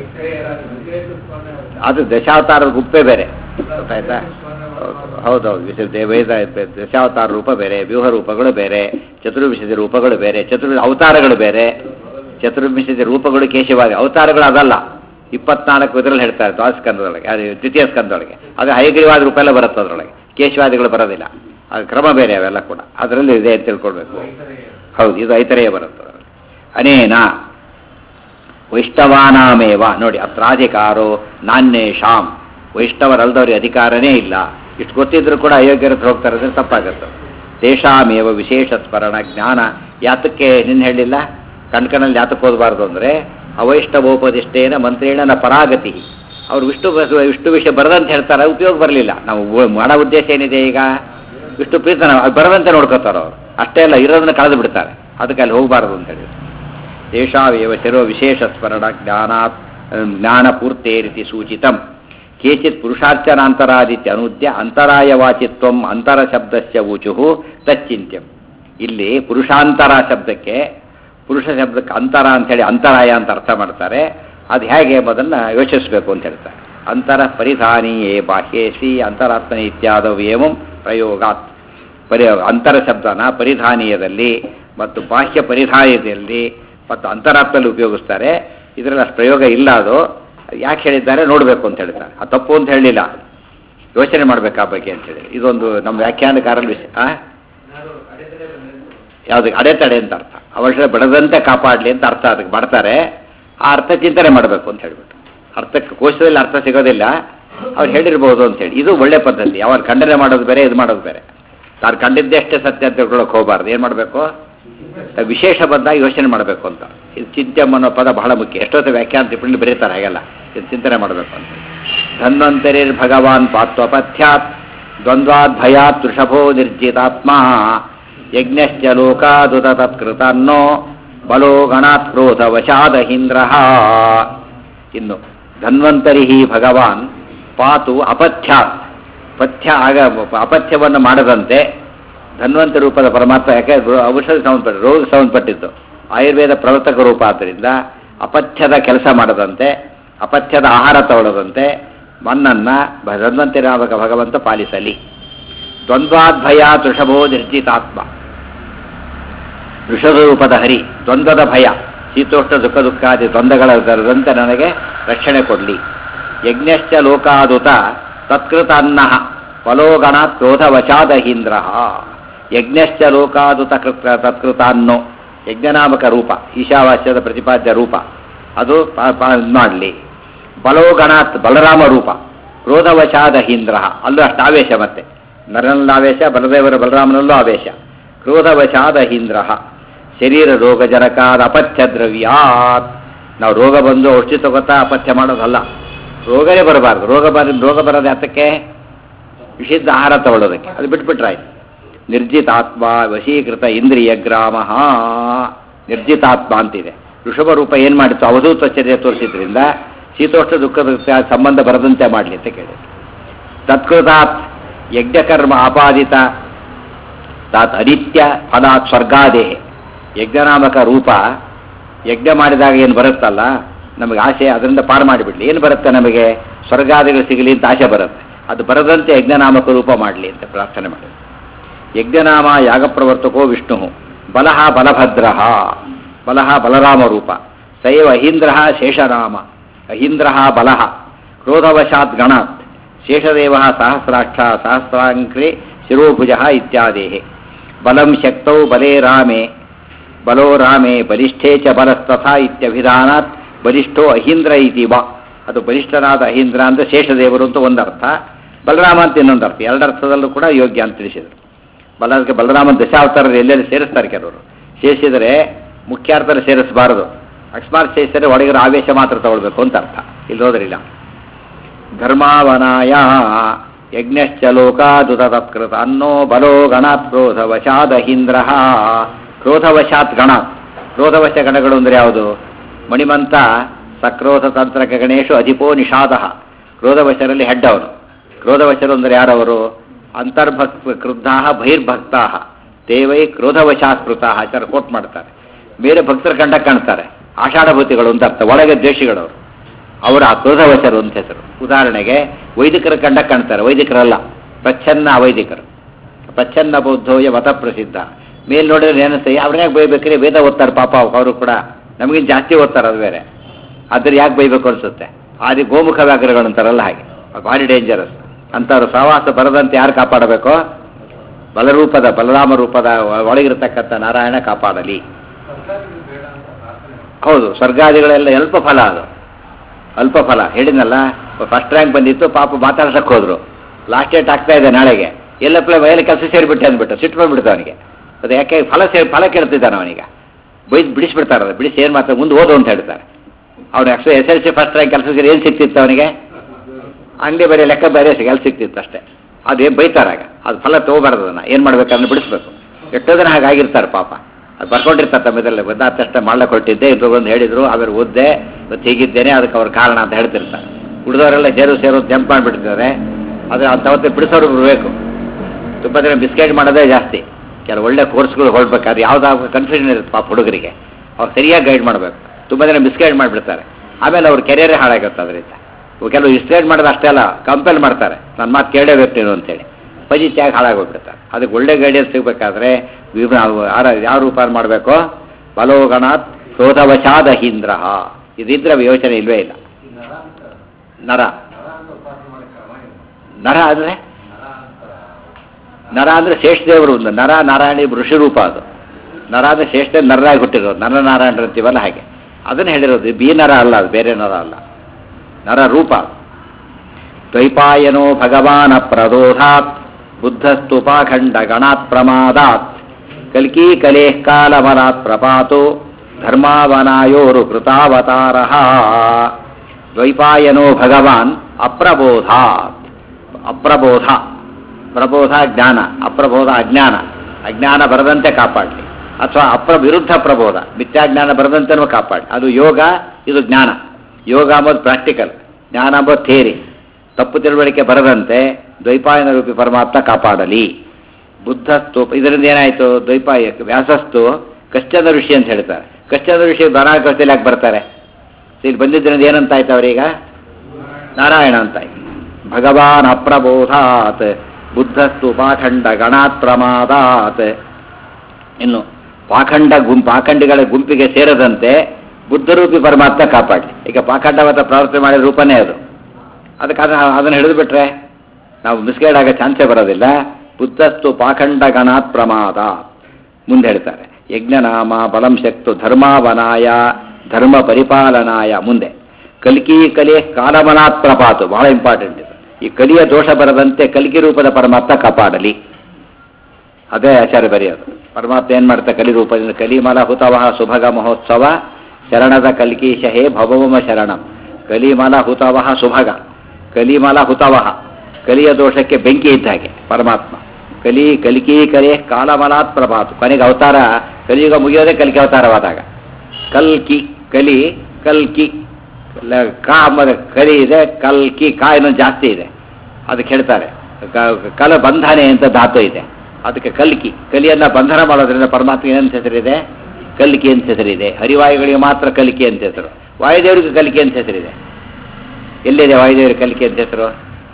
Speaker 1: ಅದು ದಶಾವತಾರದ ಗುಪ್ಪೆ ಬೇರೆ ಗೊತ್ತಾಯ್ತಾ ಹೌದೌದು ವಿಷ ವೇದ ದಶಾವತಾರ ರೂಪ ಬೇರೆ ವ್ಯೂಹ ರೂಪಗಳು ಬೇರೆ ಚತುರ್ವಿಂಶತಿ ರೂಪಗಳು ಬೇರೆ ಚತುರ್ ಅವತಾರಗಳು ಬೇರೆ ಚತುರ್ವಿಂಶತಿ ರೂಪಗಳು ಕೇಶವಾಗಿ ಅವತಾರಗಳು ಅದಲ್ಲ ಇಪ್ಪತ್ನಾಲ್ಕು ಇದರಲ್ಲಿ ಹೇಳ್ತಾರೆ ದ್ವಾದಸ್ಕಂದದೊಳಗೆ ಅದು ದ್ವಿತೀಯ ಸ್ಕಂದೊಳಗೆ ಅದು ಹೈಗ್ರೀವಾದ ರೂಪ ಎಲ್ಲ ಬರುತ್ತೆ ಅದರೊಳಗೆ ಕೇಶವಾದಿಗಳು ಬರೋದಿಲ್ಲ ಅದು ಕ್ರಮ ಬೇರೆ ಅವೆಲ್ಲ ಕೂಡ ಅದರಲ್ಲಿ ಇದೆ ಅಂತ ತಿಳ್ಕೊಳ್ಬೇಕು ಹೌದು ಇದು ಐತರೆಯೇ ಬರುತ್ತೆ ಅದರಲ್ಲಿ. ಅನೇನ ವೈಷ್ಣವಾನಾಮೇವ ನೋಡಿ ಅತ್ರಾಧಿಕಾರೋ ನಾಣ್ಯೇಶಾಂ ವೈಷ್ಣವರಲ್ದವ್ರಿಗೆ ಅಧಿಕಾರನೇ ಇಲ್ಲ ಇಷ್ಟು ಗೊತ್ತಿದ್ರು ಕೂಡ ಅಯೋಗ್ಯರ ಹತ್ರ ಹೋಗ್ತಾರೆ ಅಂದ್ರೆ ತಪ್ಪಾಗುತ್ತೆ ತೇಷಾಮೇವ ವಿಶೇಷ ಸ್ಮರಣ ಜ್ಞಾನ ಯಾತಕ್ಕೆ ನಿನ್ನ ಹೇಳಿಲ್ಲ ಕಣ್ಕಣಲ್ಲಿ ಯಾತಕ್ಕೆ ಓದಬಾರ್ದು ಅಂದರೆ ಅವೈಷ್ಣವೋಪದಿಷ್ಟೇನ ಮಂತ್ರೇಣ ನ ಪರಾಗತಿ ಅವ್ರು ವಿಷ್ಣು ಬ- ವಿಷ್ಣು ವಿಷಯ ಬರದಂತ ಹೇಳ್ತಾರೆ ಉಪಯೋಗ ಬರಲಿಲ್ಲ ನಾವು ಉ- ಮಾಡೋ ಉದ್ದೇಶ ಏನಿದೆ ಈಗ ವಿಷ್ಣು ಪ್ರೀತನ ಅದು ಬರದಂತೆ ನೋಡ್ಕೋತಾರೆ ಅವರು ಅಷ್ಟೇ ಅಲ್ಲ ಇರೋದನ್ನ ಕಳೆದು ಬಿಡ್ತಾರೆ ಅದಕ್ಕೆ ಅಲ್ಲಿ ಹೋಗಬಾರದು ಅಂತ ಹೇಳಿ ತೇಷಾವೇವ ಚಿರೋ ವಿಶೇಷ ಸ್ಮರಣ ಜ್ಞಾನಾತ್ ಜ್ಞಾನ ಪೂರ್ತೆ ರೀತಿ ಸೂಚಿತಂ ಕೇಚಿತ್ ಪುರುಷಾರ್ಚನಾಂತರಾದಿತ್ಯ ಅನುದ್ಯ ಅಂತರಾಯವಾಚಿತ್ವಂ ಅಂತರ ಶಬ್ದಸ್ಯ ಊಚು ತಚ್ಚಿಂತ್ಯಂ ಇಲ್ಲಿ ಪುರುಷಾಂತರ ಶಬ್ದಕ್ಕೆ ಪುರುಷ ಶಬ್ದಕ್ಕೆ ಅಂತರ ಅಂತೇಳಿ ಅಂತರಾಯ ಅಂತ ಅರ್ಥ ಮಾಡ್ತಾರೆ ಅದು ಹೇಗೆ ಎಂಬುದನ್ನು ಯೋಚಿಸಬೇಕು ಅಂತ ಹೇಳ್ತಾರೆ ಅಂತರ ಪರಿಧಾನಿಯೇ ಬಾಹ್ಯೇ ಶ್ರೀ ಅಂತರಾತ್ಮನ ಇತ್ಯಾದವು ಏವಂ ಪ್ರಯೋಗಾತ್ ಪರಿ ಅಂತರ ಶಬ್ದನ ಪರಿಧಾನೀಯದಲ್ಲಿ ಮತ್ತು ಬಾಹ್ಯ ಪರಿಧಾನೀಯದಲ್ಲಿ ಮತ್ತು ಅಂತರಾತ್ಮದಲ್ಲಿ ಉಪಯೋಗಿಸ್ತಾರೆ ಇದರಲ್ಲಿ ಅಷ್ಟು ಪ್ರಯೋಗ ಇಲ್ಲ ಅದು ಯಾಕೆ ಹೇಳಿದ್ದಾರೆ ನೋಡಬೇಕು ಅಂತ ಹೇಳ್ತಾರೆ ಆ ತಪ್ಪು ಅಂತ ಹೇಳಲಿಲ್ಲ ಯೋಚನೆ ಮಾಡಬೇಕು ಆ ಬಗ್ಗೆ ಅಂತ ಹೇಳಿ ಇದೊಂದು ನಮ್ಮ ವ್ಯಾಖ್ಯಾನಕಾರರ ವಿಷಯ ಆ? ಯಾವುದಕ್ಕೆ ಅಡೆತಡೆ ಅಂತ ಅರ್ಥ ಅವಶ್ಯ ಬೆಳೆದಂತೆ ಕಾಪಾಡಲಿ ಅಂತ ಅರ್ಥ ಅದಕ್ಕೆ ಮಾಡ್ತಾರೆ ಆ ಅರ್ಥ ಚಿಂತನೆ ಮಾಡಬೇಕು ಅಂತ ಹೇಳ್ಬಿಟ್ಟು ಅರ್ಥಕ್ಕೆ ಕೋಶದಲ್ಲಿ ಅರ್ಥ ಸಿಗೋದಿಲ್ಲ ಅವ್ರು ಹೇಳಿರ್ಬೋದು ಅಂತೇಳಿ ಇದು ಒಳ್ಳೆ ಪದ್ಧತಿ ಅವ್ರು ಖಂಡನೆ ಮಾಡೋದು ಬೇರೆ ಇದು ಮಾಡೋದು ಬೇರೆ ತಾನು ಕಂಡಿದ್ದೆಷ್ಟೇ ಸತ್ಯ ಅಂತ ತಿಳ್ಕೊಳಕ್ಕೆ ಹೋಗಬಾರ್ದು ಏನು ಮಾಡಬೇಕು ವಿಶೇಷ ಬಂದಾಗ ಯೋಚನೆ ಮಾಡಬೇಕು ಅಂತ ಇದು ಚಿಂತ್ಯಂ ಅನ್ನೋ ಪದ ಬಹಳ ಮುಖ್ಯ ಎಷ್ಟೊತ್ತು ವ್ಯಾಖ್ಯಾನ ಟಿಪ್ಪಣಿ ಬರೀತಾರೆ ಹಾಗೆಲ್ಲ ಇದು ಚಿಂತನೆ ಮಾಡಬೇಕು ಅಂತ ಧನ್ವಂತರಿರ್ ಭಗವಾನ್ ಪಾತ್ವಪಥ್ಯಾತ್ ದ್ವಂದ್ವಾದ್ ಭಯಾತ್ ವೃಷಭೋ ನಿರ್ಜಿತಾತ್ಮ ಯಜ್ಞಶ್ಚ ಲೋಕಾದುತ ತತ್ಕೃತನ್ನೋ ಬಲೋ ಗಣಾತ್ ಕ್ರೋಧ ವಶಾದಹೀಂದ್ರ ಇನ್ನು ಧನ್ವಂತರಿ ಭಗವಾನ್ ಪಾತು ಅಪಥ್ಯಾತ್ ಪಥ್ಯ ಆಗ ಅಪಥ್ಯವನ್ನು ಮಾಡದಂತೆ ಧನ್ವಂತ ರೂಪದ ಪರಮಾತ್ಮ ಯಾಕೆ ರೋ- ಔಷಧ ಸಂಬಂಧಪಟ್ಟ ರೋಗ ಸಂಬಂಧಪಟ್ಟಿತ್ತು ಆಯುರ್ವೇದ ಪ್ರವರ್ತಕ ರೂಪ ಆದ್ದರಿಂದ ಅಪಥ್ಯದ ಕೆಲಸ ಮಾಡದಂತೆ ಅಪಥ್ಯದ ಆಹಾರ ತಗೊಳ್ಳದಂತೆ ಮನ್ನನ್ನ ಭ- ಧನ್ವಂತರಾಮಕ ಭಗವಂತ ಪಾಲಿಸಲಿ ದ್ವಂದ್ವಾದ್ಭಯ ವೃಷಭೋ ನಿರ್ಜಿತಾತ್ಮ ವೃಷಭ ರೂಪದ ಹರಿ ದ್ವಂದ್ವದ ಭಯ ಶೀತೋಷ್ಣ ದುಃಖ ದುಃಖಾದಿ ದ್ವಂದ್ವಗಳ ದರದಂತೆ ನನಗೆ ರಕ್ಷಣೆ ಕೊಡಲಿ ಯಜ್ಞಶ್ಚ ಲೋಕಾದುತ ತತ್ಕೃತ ಅನ್ನ ಫಲೋಗಣ ಕ್ರೋಧವಚಾದಹೀಂದ್ರ ಯಜ್ಞಶ್ಚ ಲೋಕಾದುತ ಕೃತ ತತ್ಕೃತ ಅನ್ನೋ ಯಜ್ಞನಾಮಕ ರೂಪ ಈಶಾವಾಸ್ಯದ ಪ್ರತಿಪಾದ್ಯ ರೂಪ ಅದು ಮಾಡಲಿ ಬಲೋಗಣಾತ್ ಬಲರಾಮ ರೂಪ ಕ್ರೋಧವಶಾದಹೀಂದ್ರ ಅಲ್ಲೂ ಅಷ್ಟು ಆವೇಶ ಮತ್ತೆ ನರನಲ್ಲಿ ಆವೇಶ ಬಲದೇವರ ಬಲರಾಮನಲ್ಲೂ ಆವೇಶ ಕ್ರೋಧವಶಾದಹೀಂದ್ರ ಶರೀರ ರೋಗ ಜನಕಾದ ಅಪಥ್ಯ ದ್ರವ್ಯಾತ್ ನಾವು ರೋಗ ಬಂದು ಔಷಧಿ ತಗೋತಾ ಅಪಥ್ಯ ಮಾಡೋದಲ್ಲ ರೋಗನೇ ಬರಬಾರ್ದು ರೋಗ ಬರ ರೋಗ ಬರೋದು ಯಾತಕ್ಕೆ ವಿಶುದ್ಧ ಆಹಾರ ತಗೊಳ್ಳೋದಕ್ಕೆ ಅದು ಬಿಟ್ಬಿಟ್ರಾಯ್ತು ನಿರ್ಜಿತಾತ್ಮ ವಶೀಕೃತ ಇಂದ್ರಿಯ ಗ್ರಾಮ ನಿರ್ಜಿತಾತ್ಮ ಅಂತಿದೆ ಋಷಭ ರೂಪ ಏನು ಮಾಡಿತ್ತು ಅವಧೂತ ಚರ್ಯ ತೋರಿಸಿದ್ರಿಂದ ಶೀತೋಷ್ಣ ದುಃಖದ ಸಂಬಂಧ ಬರದಂತೆ ಮಾಡಲಿ ಅಂತ ಕೇಳಿ ತತ್ಕೃತಾತ್ ಯಜ್ಞಕರ್ಮ ಆಪಾದಿತ ತಾತ್ ಅನಿತ್ಯ ಫಲಾತ್ ಸ್ವರ್ಗಾದೇಹ ಯಜ್ಞನಾಮಕ ರೂಪ ಯಜ್ಞ ಮಾಡಿದಾಗ ಏನು ಬರುತ್ತಲ್ಲ ನಮಗೆ ಆಸೆ ಅದರಿಂದ ಪಾರು ಮಾಡಿಬಿಡ್ಲಿ ಏನು ಬರುತ್ತೆ ನಮಗೆ ಸ್ವರ್ಗಾದಿಗಳು ಸಿಗಲಿ ಅಂತ ಆಸೆ ಬರುತ್ತೆ ಅದು ಬರದಂತೆ ಯಜ್ಞನಾಮಕ ರೂಪ ಮಾಡಲಿ ಅಂತ ಪ್ರಾರ್ಥನೆ ಮಾಡಿ ಯಜ್ಞನಾಮ ಯಾಗಪ್ರವರ್ತಕೋ ವಿಷ್ಣು ಬಲಹ ಬಲಭದ್ರ ಬಲಹ ಬಲರಾಮ ರೂಪ ಸೈವ ಅಹೀಂದ್ರ ಶೇಷನಾಮ ಅಹೀಂದ್ರ ಬಲಹ ಕ್ರೋಧವಶಾತ್ ಗಣಾತ್ ಶೇಷದೇವ ಸಹಸ್ರಾಕ್ಷ ಸಹಸ್ರಾಂಕ್ರಿ ಶಿರೋಭುಜ ಇತ್ಯಾದಿ ಬಲಂ ಶಕ್ತೌ ಬಲೇ ರಾಮೆ ಬಲೋ ರಾಮೆ ಬಲಿಷ್ಠೇ ಚ ಬಲಸ್ತಥಾ ಇತ್ಯಭಿಧಾನಾತ್ ಬಲಿಷ್ಠೋ ಅಹೀಂದ್ರ ಇತಿ ವಾ ಅದು ಬಲಿಷ್ಠನಾದ ಅಹೀಂದ್ರ ಅಂದರೆ ಶೇಷದೇವರು ಅಂತ ಒಂದರ್ಥ ಬಲರಾಮ ಅಂತ ಇನ್ನೊಂದು ಅರ್ಥ ಎರಡರ್ಥದಲ್ಲೂ ಕೂಡ ಯೋಗ್ಯ ಅಂತ ತಿಳಿಸಿದರು ಬಲ ಅದಕ್ಕೆ ಬಲರಾಮನ ದಶಾವತಾರದ ಎಲ್ಲೆಲ್ಲಿ ಸೇರಿಸ್ತಾರೆ ಕೆಲವರು ಸೇರಿಸಿದರೆ ಮುಖ್ಯಾರ್ಥದಲ್ಲಿ ಸೇರಿಸಬಾರದು ಅಕಸ್ಮಾತ್ ಸೇರಿಸಿದರೆ ಒಳಗಿರೋ ಆವೇಶ ಮಾತ್ರ ತಗೊಳ್ಬೇಕು ಅಂತ ಅರ್ಥ ಇಲ್ಲಿ ಹೋದ್ರಿಲ್ಲ ಧರ್ಮಾವನಾಯ ಯಜ್ಞಶ್ಚ ಲೋಕಾದುತ ತತ್ಕೃತ ಅನ್ನೋ ಬಲೋ ಗಣಾತ್ ಕ್ರೋಧವಶಾದಹೀಂದ್ರ ಕ್ರೋಧವಶಾತ್ ಗಣಾತ್ ಕ್ರೋಧವಶ ಗಣಗಳು ಅಂದರೆ ಯಾವುದು ಮಣಿಮಂತ ಸಕ್ರೋಧ ತಂತ್ರಕ ಗಣೇಶು ಅಧಿಪೋ ನಿಷಾದ ಕ್ರೋಧವಶರಲ್ಲಿ ಹೆಡ್ ಅವನು ಕ್ರೋಧವಶರು ಅಂದರೆ ಯಾರವರು ಅಂತರ್ಭಕ್ ಕ್ರುದ್ಧಾ ಬಹಿರ್ಭಕ್ತಾ ದೇವೈ ಕ್ರೋಧವಶಾಸ್ಪೃತ ಆಚಾರ ಕೋಟ್ ಮಾಡ್ತಾರೆ ಬೇರೆ ಭಕ್ತರ ಕಂಡ ಕಾಣ್ತಾರೆ ಆಷಾಢಭೂತಿಗಳು ಅಂತ ಅರ್ಥ ಒಳಗೆ ದ್ವೇಷಿಗಳವರು ಅವರ ಕ್ರೋಧವಶರು ಅಂತ ಹೆಸರು ಉದಾಹರಣೆಗೆ ವೈದಿಕರ ಕಂಡ ಕಾಣ್ತಾರೆ ವೈದಿಕರಲ್ಲ ಪ್ರಚ್ಛನ್ನ ಅವೈದಿಕರು ಪ್ರಚ್ಛನ್ನ ಬೌದ್ಧೋಯ ಮತ ಪ್ರಸಿದ್ಧ ಮೇಲ್ ನೋಡಿದ್ರೆ ಏನಿಸ್ತದೆ ಅವ್ರನ್ಯಾಗ ಬೈಬೇಕ್ರಿ ವೇದ ಓದ್ತಾರೆ ಪಾಪ ಅವರು ಕೂಡ ನಮಗಿಂತ ಜಾಸ್ತಿ ಓದ್ತಾರೆ ಅದು ಬೇರೆ ಆದ್ರೆ ಯಾಕೆ ಬೈಬೇಕು ಅನ್ಸುತ್ತೆ ಆದಿ ಗೋಮುಖ ವ್ಯಾಘ್ರಗಳು ಅಂತಾರಲ್ಲ ಹಾಗೆ ಭಾರಿ ಡೇಂಜರಸ್ ಅಂಥವ್ರು ಸಹವಾಸ ಬರದಂತೆ ಯಾರು ಕಾಪಾಡಬೇಕು ಬಲರೂಪದ ಬಲರಾಮ ರೂಪದ ಒಳಗಿರತಕ್ಕಂಥ ನಾರಾಯಣ ಕಾಪಾಡಲಿ ಹೌದು ಸ್ವರ್ಗಾದಿಗಳೆಲ್ಲ ಅಲ್ಪ ಫಲ ಅದು ಅಲ್ಪ ಫಲ ಹೇಳಿದ್ನಲ್ಲ ಫಸ್ಟ್ ರ್ಯಾಂಕ್ ಬಂದಿತ್ತು ಪಾಪ ಮಾತಾಡ್ಸಕ್ಕೆ ಹೋದ್ರು ಲಾಸ್ಟ್ ಡೇಟ್ ಆಗ್ತಾ ಇದೆ ನಾಳೆಗೆ ಎಲ್ಲಪ್ಪ ವಯಲಿ ಕೆಲಸ ಸೇರಿಬಿಟ್ಟೆ ಅಂದ್ಬಿಟ್ಟು ಸಿಟ್ಟು ಬಂದ್ಬಿಡ್ತು ಅವನಿಗೆ ಅದು ಯಾಕೆ ಫಲ ಸೇರಿ ಫಲ ಕೇಳ್ತಿದ್ದಾನೆ ಅವನೀಗ ಬೈದು ಬಿಡಿಸ್ಬಿಡ್ತಾರೆ ಅದು ಬಿಡಿಸಿ ಏನು ಮಾಡ್ತಾರೆ ಮುಂದೆ ಓದು ಅಂತ ಹೇಳ್ತಾರೆ ಅವ್ನು S S L C first rank ಕೆಲಸ ಸೇರಿ ಏನು ಸಿಕ್ತಿತ್ತು ಅವನಿಗೆ ಅಂಗಡಿ ಬೇರೆ ಲೆಕ್ಕ ಬೇರೆ ಕೆಲಸ ಸಿಕ್ತಿತ್ತು ಅಷ್ಟೇ ಅದೇನು ಬೈತಾರಾಗ ಅದು ಫಲ ತೊಗೋಬಾರ್ದು ಅದನ್ನು ಏನು ಮಾಡ್ಬೇಕಂದ್ರೆ ಬಿಡಿಸ್ಬೇಕು ಎಷ್ಟೋ ಜನ ಹಾಗಾಗಿರ್ತಾರೆ ಪಾಪ ಅದು ಬರ್ಕೊಂಡಿರ್ತಾರೆ ತಮ್ಮ ಇದರಲ್ಲಿ ಬಂದಾದ ತಕ್ಷಣ ಮಾಡ್ಲಕ್ಕೆ ಹೊರಟಿದ್ದೆ ಇದು ಬಂದು ಹೇಳಿದ್ರು ಆಮೇಲೆ ಓದ್ದೆ ಇವತ್ತು ಹೀಗಿದ್ದೇನೆ ಅದಕ್ಕೆ ಅವ್ರ ಕಾರಣ ಅಂತ ಹೇಳ್ತಿರ್ತಾರೆ ಉಳಿದವರೆಲ್ಲ ಸೇರು ಸೇರು ಜಂಪ್ ಮಾಡಿಬಿಡ್ತಿದ್ದಾರೆ ಆದರೆ ಅಂಥವತ್ತೆ ಬಿಡಿಸೋರು ಬರಬೇಕು ತುಂಬ ಜನ ಬಿಸ್ಕೆಟ್ ಮಾಡೋದೇ ಜಾಸ್ತಿ ಕೆಲವು ಒಳ್ಳೆ ಕೋರ್ಸ್ಗಳು ಹೊರಡ್ಬೇಕಾದ್ರೆ ಯಾವ್ದಾದ್ರು ಕನ್ಫ್ಯೂಷನ್ ಇರುತ್ತೆ ಪಾಪ ಹುಡುಗರಿಗೆ ಅವ್ರು ಸರಿಯಾಗಿ ಗೈಡ್ ಮಾಡಬೇಕು ತುಂಬ ಜನ ಮಿಸ್ಗೈಡ್ ಮಾಡಿಬಿಡ್ತಾರೆ ಆಮೇಲೆ ಅವ್ರ ಕೆರಿಯರೇ ಹಾಳಾಗುತ್ತೆ ಅದರಿಂದ ಕೆಲವು ಇಸ್ಗೈಡ್ ಮಾಡೋದು ಅಷ್ಟೇ ಅಲ್ಲ ಕಂಪೇಲ್ ಮಾಡ್ತಾರೆ ನನ್ನ ಮಾತು ಕೇಳೇಬೇಕು ನೀನು ಅಂತೇಳಿ ಪಜಿತ್ಯಾಗಿ ಹಾಳಾಗೋಗ್ಬಿಡ್ತಾರೆ ಅದಕ್ಕೆ ಒಳ್ಳೆ ಗೈಡೆನ್ಸ್ ಸಿಗಬೇಕಾದ್ರೆ ಯಾವ ರೂಪ ಮಾಡಬೇಕು ಬಲೋಗಣಾತ್ ಕ್ರೋಧವಶಾದ ಹೀಂದ್ರ ಇದಿದ್ರೆ ಯೋಚನೆ ಇಲ್ವೇ ಇಲ್ಲ ನರ ನರ ಅಂದರೆ ನರ ಅಂದರೆ ಶೇಷದೇವರು ಒಂದು ನರ ನಾರಾಯಣಿ ಋಷಿ ರೂಪ ಅದು ನರ ಅಂದರೆ ಶ್ರೇಷ್ಠ ನರರಾಗಿ ಹುಟ್ಟಿರೋದು ನರ ನಾರಾಯಣರು ಅಂತೀವಲ್ಲ ಹಾಗೆ ಅದನ್ನು ಹೇಳಿರೋದು ಬಿ ನರ ಅಲ್ಲ ಅದು ಬೇರೆ ನರ ಅಲ್ಲ ನರ ರೂಪ ದ್ವೈಪಾಯನೋ ಭಗವಾನ ಪ್ರದೋಧಾತ್ ಬುದ್ಧಸ್ತುಪಾಖಂಡ ಗಣಾತ್ ಪ್ರಮಾದಾತ್ ಕಲ್ಕಿ ಕಲೆ ಕಾಲಮರಾತ್ ಪ್ರಪಾತೋ ಧರ್ಮಾವನಾಯೋರು ಕೃತಾವತಾರ ದ್ವೈಪಾಯನೋ ಭಗವಾನ್ ಅಪ್ರಬೋಧಾತ್ ಅಪ್ರಬೋಧ ಪ್ರಬೋಧ ಜ್ಞಾನ ಅಪ್ರಬೋಧ ಅಜ್ಞಾನ ಅಜ್ಞಾನ ಬರದಂತೆ ಕಾಪಾಡಲಿ ಅಥವಾ ಅಪ್ರ ವಿರುದ್ಧ ಪ್ರಬೋಧ ಮಿಥ್ಯಾಜ್ಞಾನ ಬರದಂತೆನೂ ಕಾಪಾಡಲಿ ಅದು ಯೋಗ ಇದು ಜ್ಞಾನ ಯೋಗ ಅಂಬೋದು ಪ್ರಾಕ್ಟಿಕಲ್ ಜ್ಞಾನ ಅಂಬೋದು ಥೇರಿ ತಪ್ಪು ತಿಳುವಳಿಕೆ ಬರದಂತೆ ದ್ವೈಪಾಯನ ರೂಪಿ ಪರಮಾತ್ಮ ಕಾಪಾಡಲಿ ಬುದ್ಧಸ್ತು ಇದರಿಂದ ಏನಾಯಿತು ದ್ವೈಪಾಯ ವ್ಯಾಸಸ್ತು ಕಶ್ಚನ ಋಷಿ ಅಂತ ಹೇಳ್ತಾರೆ ಕಶ್ಚನ ಋಷಿ ಬನಾಕೃತಿಯಲ್ಲಿ ಯಾಕೆ ಬರ್ತಾರೆ ಇಲ್ಲಿ ಬಂದಿದ್ದರಿಂದ ಏನಂತ ಆಯ್ತು ಅವರೀಗ ನಾರಾಯಣ ಅಂತ ಆಯ್ತು ಭಗವಾನ್ ಅಪ್ರಬೋಧಾತ್ ಬುದ್ಧಸ್ತು ಪಾಖಂಡ ಗಣಾತ್ ಪ್ರಮಾದಾತ್ ಇನ್ನು ಪಾಖಂಡ ಗುಂಪು ಪಾಖಂಡಿಗಳ ಗುಂಪಿಗೆ ಸೇರದಂತೆ ಬುದ್ಧರೂಪಿ ಪರಮಾತ್ಮ ಕಾಪಾಡಲಿ ಈಗ ಪಾಖಂಡವತ್ತ ಪ್ರವರ್ತನೆ ಮಾಡಿದ ರೂಪನೇ ಅದು ಅದಕ್ಕೆ ಅದನ್ನ ಅದನ್ನು ಹಿಡಿದು ಬಿಟ್ರೆ ನಾವು ಮಿಸ್ಗೈಡ್ ಆಗೋ ಚಾನ್ಸೇ ಬರೋದಿಲ್ಲ ಬುದ್ಧಸ್ತು ಪಾಖಂಡ ಗಣಾತ್ ಪ್ರಮಾದ ಮುಂದೆ ಹೇಳ್ತಾರೆ ಯಜ್ಞನಾಮ ಬಲಂ ಶಕ್ತು ಧರ್ಮಾವನಾಯ ಧರ್ಮ ಪರಿಪಾಲನಾಯ ಮುಂದೆ ಕಲ್ಕಿ ಕಲೆ ಕಾಲಮನಾತ್ ಪ್ರಪಾತು ಬಹಳ ಇಂಪಾರ್ಟೆಂಟ್ ಇದು ಈ ಕಲಿಯ ದೋಷ ಬರದಂತೆ ಕಲ್ಕಿ ರೂಪದ ಪರಮಾತ್ಮ ಕಾಪಾಡಲಿ ಅದೇ ಆಚಾರ್ಯ ಬರೆಯೋದು ಪರಮಾತ್ಮ ಏನ್ ಮಾಡ್ತಾ ಕಲಿ ರೂಪದಿಂದ ಕಲಿಮಲ ಹುತವಹ ಸುಭಗ ಮಹೋತ್ಸವ ಶರಣದ ಕಲ್ಕೀಶ ಹೇ ಭವಮ ಶರಣಂ ಕಲಿಮಲ ಹುತವಹ ಸುಭಗ ಕಲಿಮಲ ಹುತವಹ ಕಲಿಯ ದೋಷಕ್ಕೆ ಬೆಂಕಿ ಇದ್ದ ಹಾಗೆ ಪರಮಾತ್ಮ ಕಲಿ ಕಲಿಕಿ ಕಲೆ ಕಾಲಮಲಾತ್ ಪ್ರಭಾತು ಕೊನೆಗೆ ಅವತಾರ ಕಲಿಯುಗ ಮುಗಿಯೋದೇ ಕಲಿಕೆ ಅವತಾರವಾದಾಗ ಕಲ್ಕಿ ಕಲಿ ಕಲ್ಕಿ ಲ- ಕಾ ಎಂಬುದ ಕಲಿ ಇದೆ ಕಲ್ಕಿ ಕಾ ಇನ್ನೊಂದು ಜಾಸ್ತಿ ಇದೆ ಅದಕ್ಕೆ ಹೇಳ್ತಾರೆ ಕ- ಕಲ ಬಂಧನೆ ಅಂತ ಧಾತು ಇದೆ ಅದಕ್ಕೆ ಕಲ್ಕಿ ಕಲಿಯನ್ನ ಬಂಧನ ಮಾಡೋದ್ರಿಂದ ಪರಮಾತ್ಮ ಏನಂತ ಹೆಸರಿದೆ ಕಲ್ಕಿ ಅಂತ ಹೆಸರಿದೆ ಹರಿವಾಯುಗಳಿಗೆ ಮಾತ್ರ ಕಲಿಕೆ ಅಂತ ಹೆಸರು ವಾಯುದೇವರಿಗೆ ಕಲಿಕೆ ಅಂತ ಹೆಸರಿದೆ ಎಲ್ಲಿದೆ ವಾಯುದೇವರಿಗೆ ಕಲಿಕೆ ಅಂತ ಹೆಸರು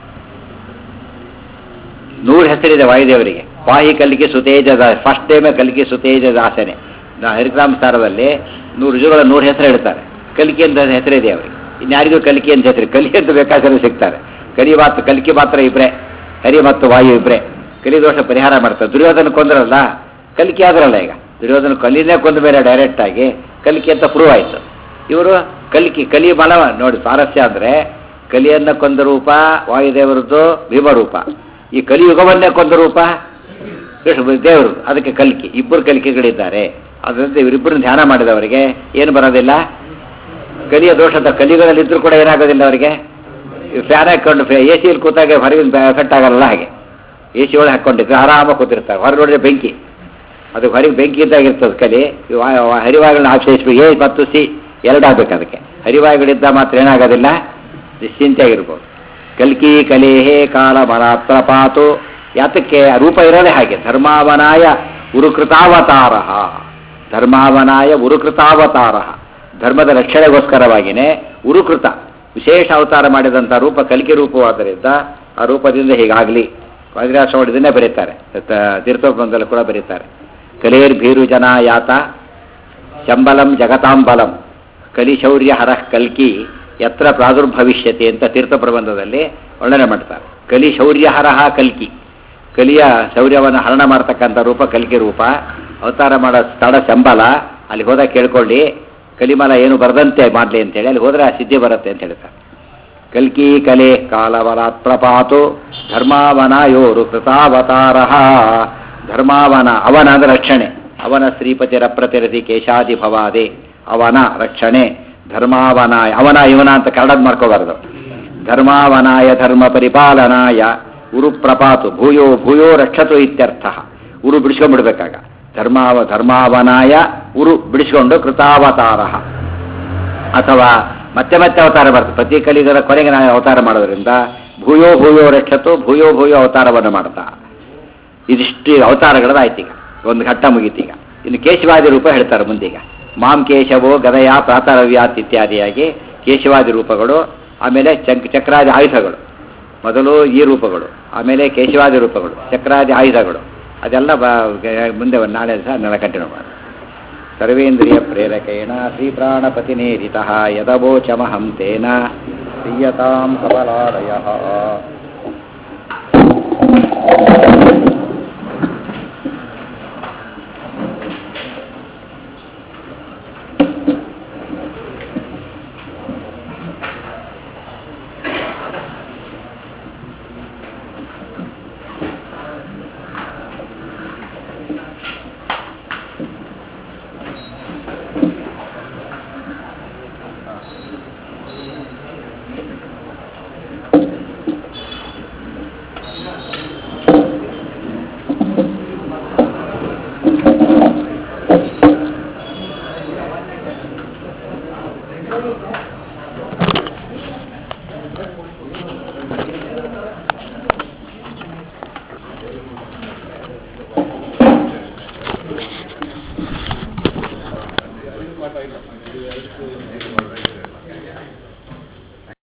Speaker 1: ನೂರು ಹೆಸರಿದೆ ವಾಯುದೇವರಿಗೆ ವಾಹಿ ಕಲಿಕೆ ಸುತೇಜ ಫಸ್ಟ್ ಟೈಮೇ ಕಲಿಕೆ ಸುತೇಜ ದಾಸನೆ ನಾ ಹರಿಗ್ರಾಮ ಸಾರದಲ್ಲಿ ನೂರು ರುಜುಗಳ ನೂರು ಹೆಸರು ಹೇಳ್ತಾರೆ ಕಲಿಕೆ ಅಂತ ಹೆಸರಿದೆ ಅವರಿಗೆ ಇನ್ಯಾರಿಗೂ ಕಲಿಕೆ ಅಂತ ಹೆಸರು ಕಲಿಕೆ ಅಂತ ಬೇಕಾದರೆ ಸಿಗ್ತಾರೆ ಕಲಿ ಮಾತ್ರ ಕಲಿಕೆ ಮಾತ್ರ ಇಬ್ರೆ ಹರಿ ಮತ್ತು ವಾಯು ಇಬ್ರೆ ಕಲಿ ದೋಷ ಪರಿಹಾರ ಮಾಡ್ತಾರೆ ದುರ್ಯೋಧನ ಕೊಂದ್ರಲ್ಲ ಕಲಿಕೆ ಆದ್ರಲ್ಲ ಈಗ ದುರ್ಯೋಧನ ಕಲಿನೇ ಕೊಂದ ಮೇಲೆ ಡೈರೆಕ್ಟ್ ಆಗಿ ಕಲಿಕೆ ಅಂತ ಪ್ರೂವ್ ಆಯ್ತು ಇವರು ಕಲಿಕೆ ಕಲಿ ಬಲ ನೋಡಿ ಸ್ವಾರಸ್ಯ ಅಂದ್ರೆ ಕಲಿಯನ್ನ ಕೊಂದ ರೂಪ ವಾಯುದೇವರದ್ದು ಭೀಮರೂಪ ಈ ಕಲಿಯುಗವನ್ನೇ ಕೊಂದ ರೂಪ ಕೃಷ್ಣ ದೇವರು ಅದಕ್ಕೆ ಕಲ್ಕಿ ಇಬ್ಬರು ಕಲಿಕೆಗಳಿದ್ದಾರೆ ಅದರಿಂದ ಇವರಿಬ್ಬರನ್ನ ಧ್ಯಾನ ಮಾಡಿದವರಿಗೆ ಏನು ಬರೋದಿಲ್ಲ ಕಲಿಯ ದೋಷದ ಕಲಿಗಳಲ್ಲಿ ಇದ್ರೂ ಕೂಡ ಏನಾಗೋದಿಲ್ಲ ಅವರಿಗೆ ಫ್ಯಾನ್ ಹಾಕೊಂಡು ಎ ಸಿಯಲ್ಲಿ ಕೂತಾಗ ಹೊರಗಿನ ಎಫೆಕ್ಟ್ ಆಗಲ್ಲ ಹಾಗೆ ಎ ಸಿ ಒಳಗೆ ಹಾಕೊಂಡಿದ್ರೆ ಆರಾಮಾಗಿ ಕೂತಿರ್ತಾರೆ ಹೊರಗೆ ನೋಡಿದ್ರೆ ಬೆಂಕಿ ಅದು ಹೊರಗೆ ಬೆಂಕಿ ಇದ್ದಾಗಿರ್ತದೆ ಕಲಿ ವಾ- ವಾ- ಹರಿವಾಯುಗಳನ್ನ ಆಶ್ರಯಿಸ್ಬೇಕು ಎ ಮತ್ತು ಸಿ ಎರಡು ಆಗ್ಬೇಕು ಅದಕ್ಕೆ ಹರಿವಾಯುಗಳಿದ್ದ ಮಾತ್ರ ಏನಾಗೋದಿಲ್ಲ ನಿಶ್ಚಿಂತೆಯಾಗಿರ್ಬೋದು ಕಲ್ಕಿ ಕಲೇಹೇ ಕಾಲ ಮರಾತ್ರ ಪಾತು ಯಾತಕ್ಕೆ ಆ ರೂಪ ಇರೋದೇ ಹಾಗೆ ಧರ್ಮಾವನಾಯ ಉರುಕೃತಾವತಾರ ಧರ್ಮಾವನಾಯ ಉರುಕೃತಾವತಾರ ಧರ್ಮದ ರಕ್ಷಣೆಗೋಸ್ಕರವಾಗಿಯೇ ಉರುಕೃತ ವಿಶೇಷ ಅವತಾರ ಮಾಡಿದಂಥ ರೂಪ ಕಲಿಕೆ ರೂಪವಾದ್ದರಿಂದ ಆ ರೂಪದಿಂದ ಹೀಗಾಗಲಿ ವಜ್ರಾಶ್ರಮ ಇದನ್ನೇ ಬರೀತಾರೆ ತ- ತೀರ್ಥೋಪಂದಲ್ಲಿ ಕೂಡ ಬರೀತಾರೆ ಕಲೇರ್ ಭೀರು ಜನ ಯಾತ ಶಂಬಲಂ ಜಗತಾಂಬಲಂ ಕಲಿಶೌರ್ಯ ಹರಃ ಕಲ್ಕಿ ಯತ್ರ ಪ್ರಾದುರ್ಭವಿಷ್ಯತೆ ಅಂತ ತೀರ್ಥ ಪ್ರಬಂಧದಲ್ಲಿ ವರ್ಣನೆ ಮಾಡ್ತಾರೆ ಕಲಿ ಶೌರ್ಯ ಹರಹ ಕಲ್ಕಿ ಕಲಿಯ ಶೌರ್ಯವನ್ನು ಹರಣ ಮಾಡ್ತಕ್ಕಂಥ ರೂಪ ಕಲ್ಕಿ ರೂಪ ಅವತಾರ ಮಾಡೋ ಸ್ಥಳ ಶಂಬಲ ಅಲ್ಲಿ ಹೋದಾಗ ಕೇಳ್ಕೊಳ್ಳಿ ಕಲಿಮಲ ಏನು ಬರದಂತೆ ಮಾಡಲಿ ಅಂತೇಳಿ ಅಲ್ಲಿ ಹೋದರೆ ಆ ಸಿದ್ಧಿ ಬರುತ್ತೆ ಅಂತ ಹೇಳ್ತಾರೆ ಕಲ್ಕಿ ಕಲೆ ಕಾಲವರಾತ್ ಪ್ರಪಾತು ಧರ್ಮಾವನಾಯೋರು ಕೃತಾವತಾರ ಧರ್ಮಾವನ ಅವನ ಅಂದ್ರೆ ರಕ್ಷಣೆ ಅವನ ಶ್ರೀಪತಿ ರಪ್ರತಿರತಿ ಕೇಶಾದಿ ಭವಾದೆ ಅವನ ರಕ್ಷಣೆ ಧರ್ಮಾವನಾಯ ಅವನ ಇವನ ಅಂತ ಕನ್ನಡದ ಮಾಡ್ಕೋಬಾರ್ದು ಧರ್ಮಾವನಾಯ ಧರ್ಮ ಪರಿಪಾಲನಾಯ ಉರು ಪ್ರಪಾತು ಭೂಯೋ ಭೂಯೋ ರಕ್ಷತು ಇತ್ಯರ್ಥ ಉರು ಬಿಡಿಸ್ಕೊಂಡ್ಬಿಡ್ಬೇಕಾಗ ಧರ್ಮಾವ ಧರ್ಮಾವನಾಯ ಉರು ಬಿಡಿಸ್ಕೊಂಡು ಕೃತಾವತಾರ ಅಥವಾ ಮತ್ತೆ ಮತ್ತೆ ಅವತಾರ ಬರ್ತದೆ ಪ್ರತಿ ಕಲಿಗರ ಕೊನೆಗೆ ನಾವು ಅವತಾರ ಮಾಡೋದ್ರಿಂದ ಭೂಯೋ ಭೂಯೋ ರಕ್ಷತು ಭೂಯೋ ಭೂಯೋ ಅವತಾರವನ್ನು ಮಾಡ್ತಾ ಇದಿಷ್ಟು ಅವತಾರಗಳದಾಯ್ತು ಈಗ ಒಂದು ಘಟ್ಟ ಮುಗೀತೀಗ ಇನ್ನು ಕೇಶವಾದಿ ರೂಪ ಹೇಳ್ತಾರೆ ಮುಂದೀಗ ಮಾಂ ಕೇಶವೋ ಗದಯ ಪ್ರಾತರವ್ಯಾತ್ ಇತ್ಯಾದಿಯಾಗಿ ಕೇಶವಾದಿ ರೂಪಗಳು ಆಮೇಲೆ ಚಕ್ ಚಕ್ರಾದಿ ಆಯುಧಗಳು ಮೊದಲು ಈ ರೂಪಗಳು ಆಮೇಲೆ ಕೇಶವಾದಿ ರೂಪಗಳು ಚಕ್ರಾದಿ ಆಯುಧಗಳು ಅದೆಲ್ಲ ಬ ಮುಂದೆ ಒಂದು ನಾಳೆ ಸಹ ನೆಲ ಕಂಟಿನ್ಯೂ ಮಾಡಿ ಸರ್ವೇಂದ್ರಿಯ ಪ್ರೇರಕೇಣ ಶ್ರೀಪ್ರಾಣಪತಿನೇರಿತ ಯದವೋಚಮಹಂ ತೇನ ಪ್ರಿಯತಾಂ ಕಮಲಾಲಯ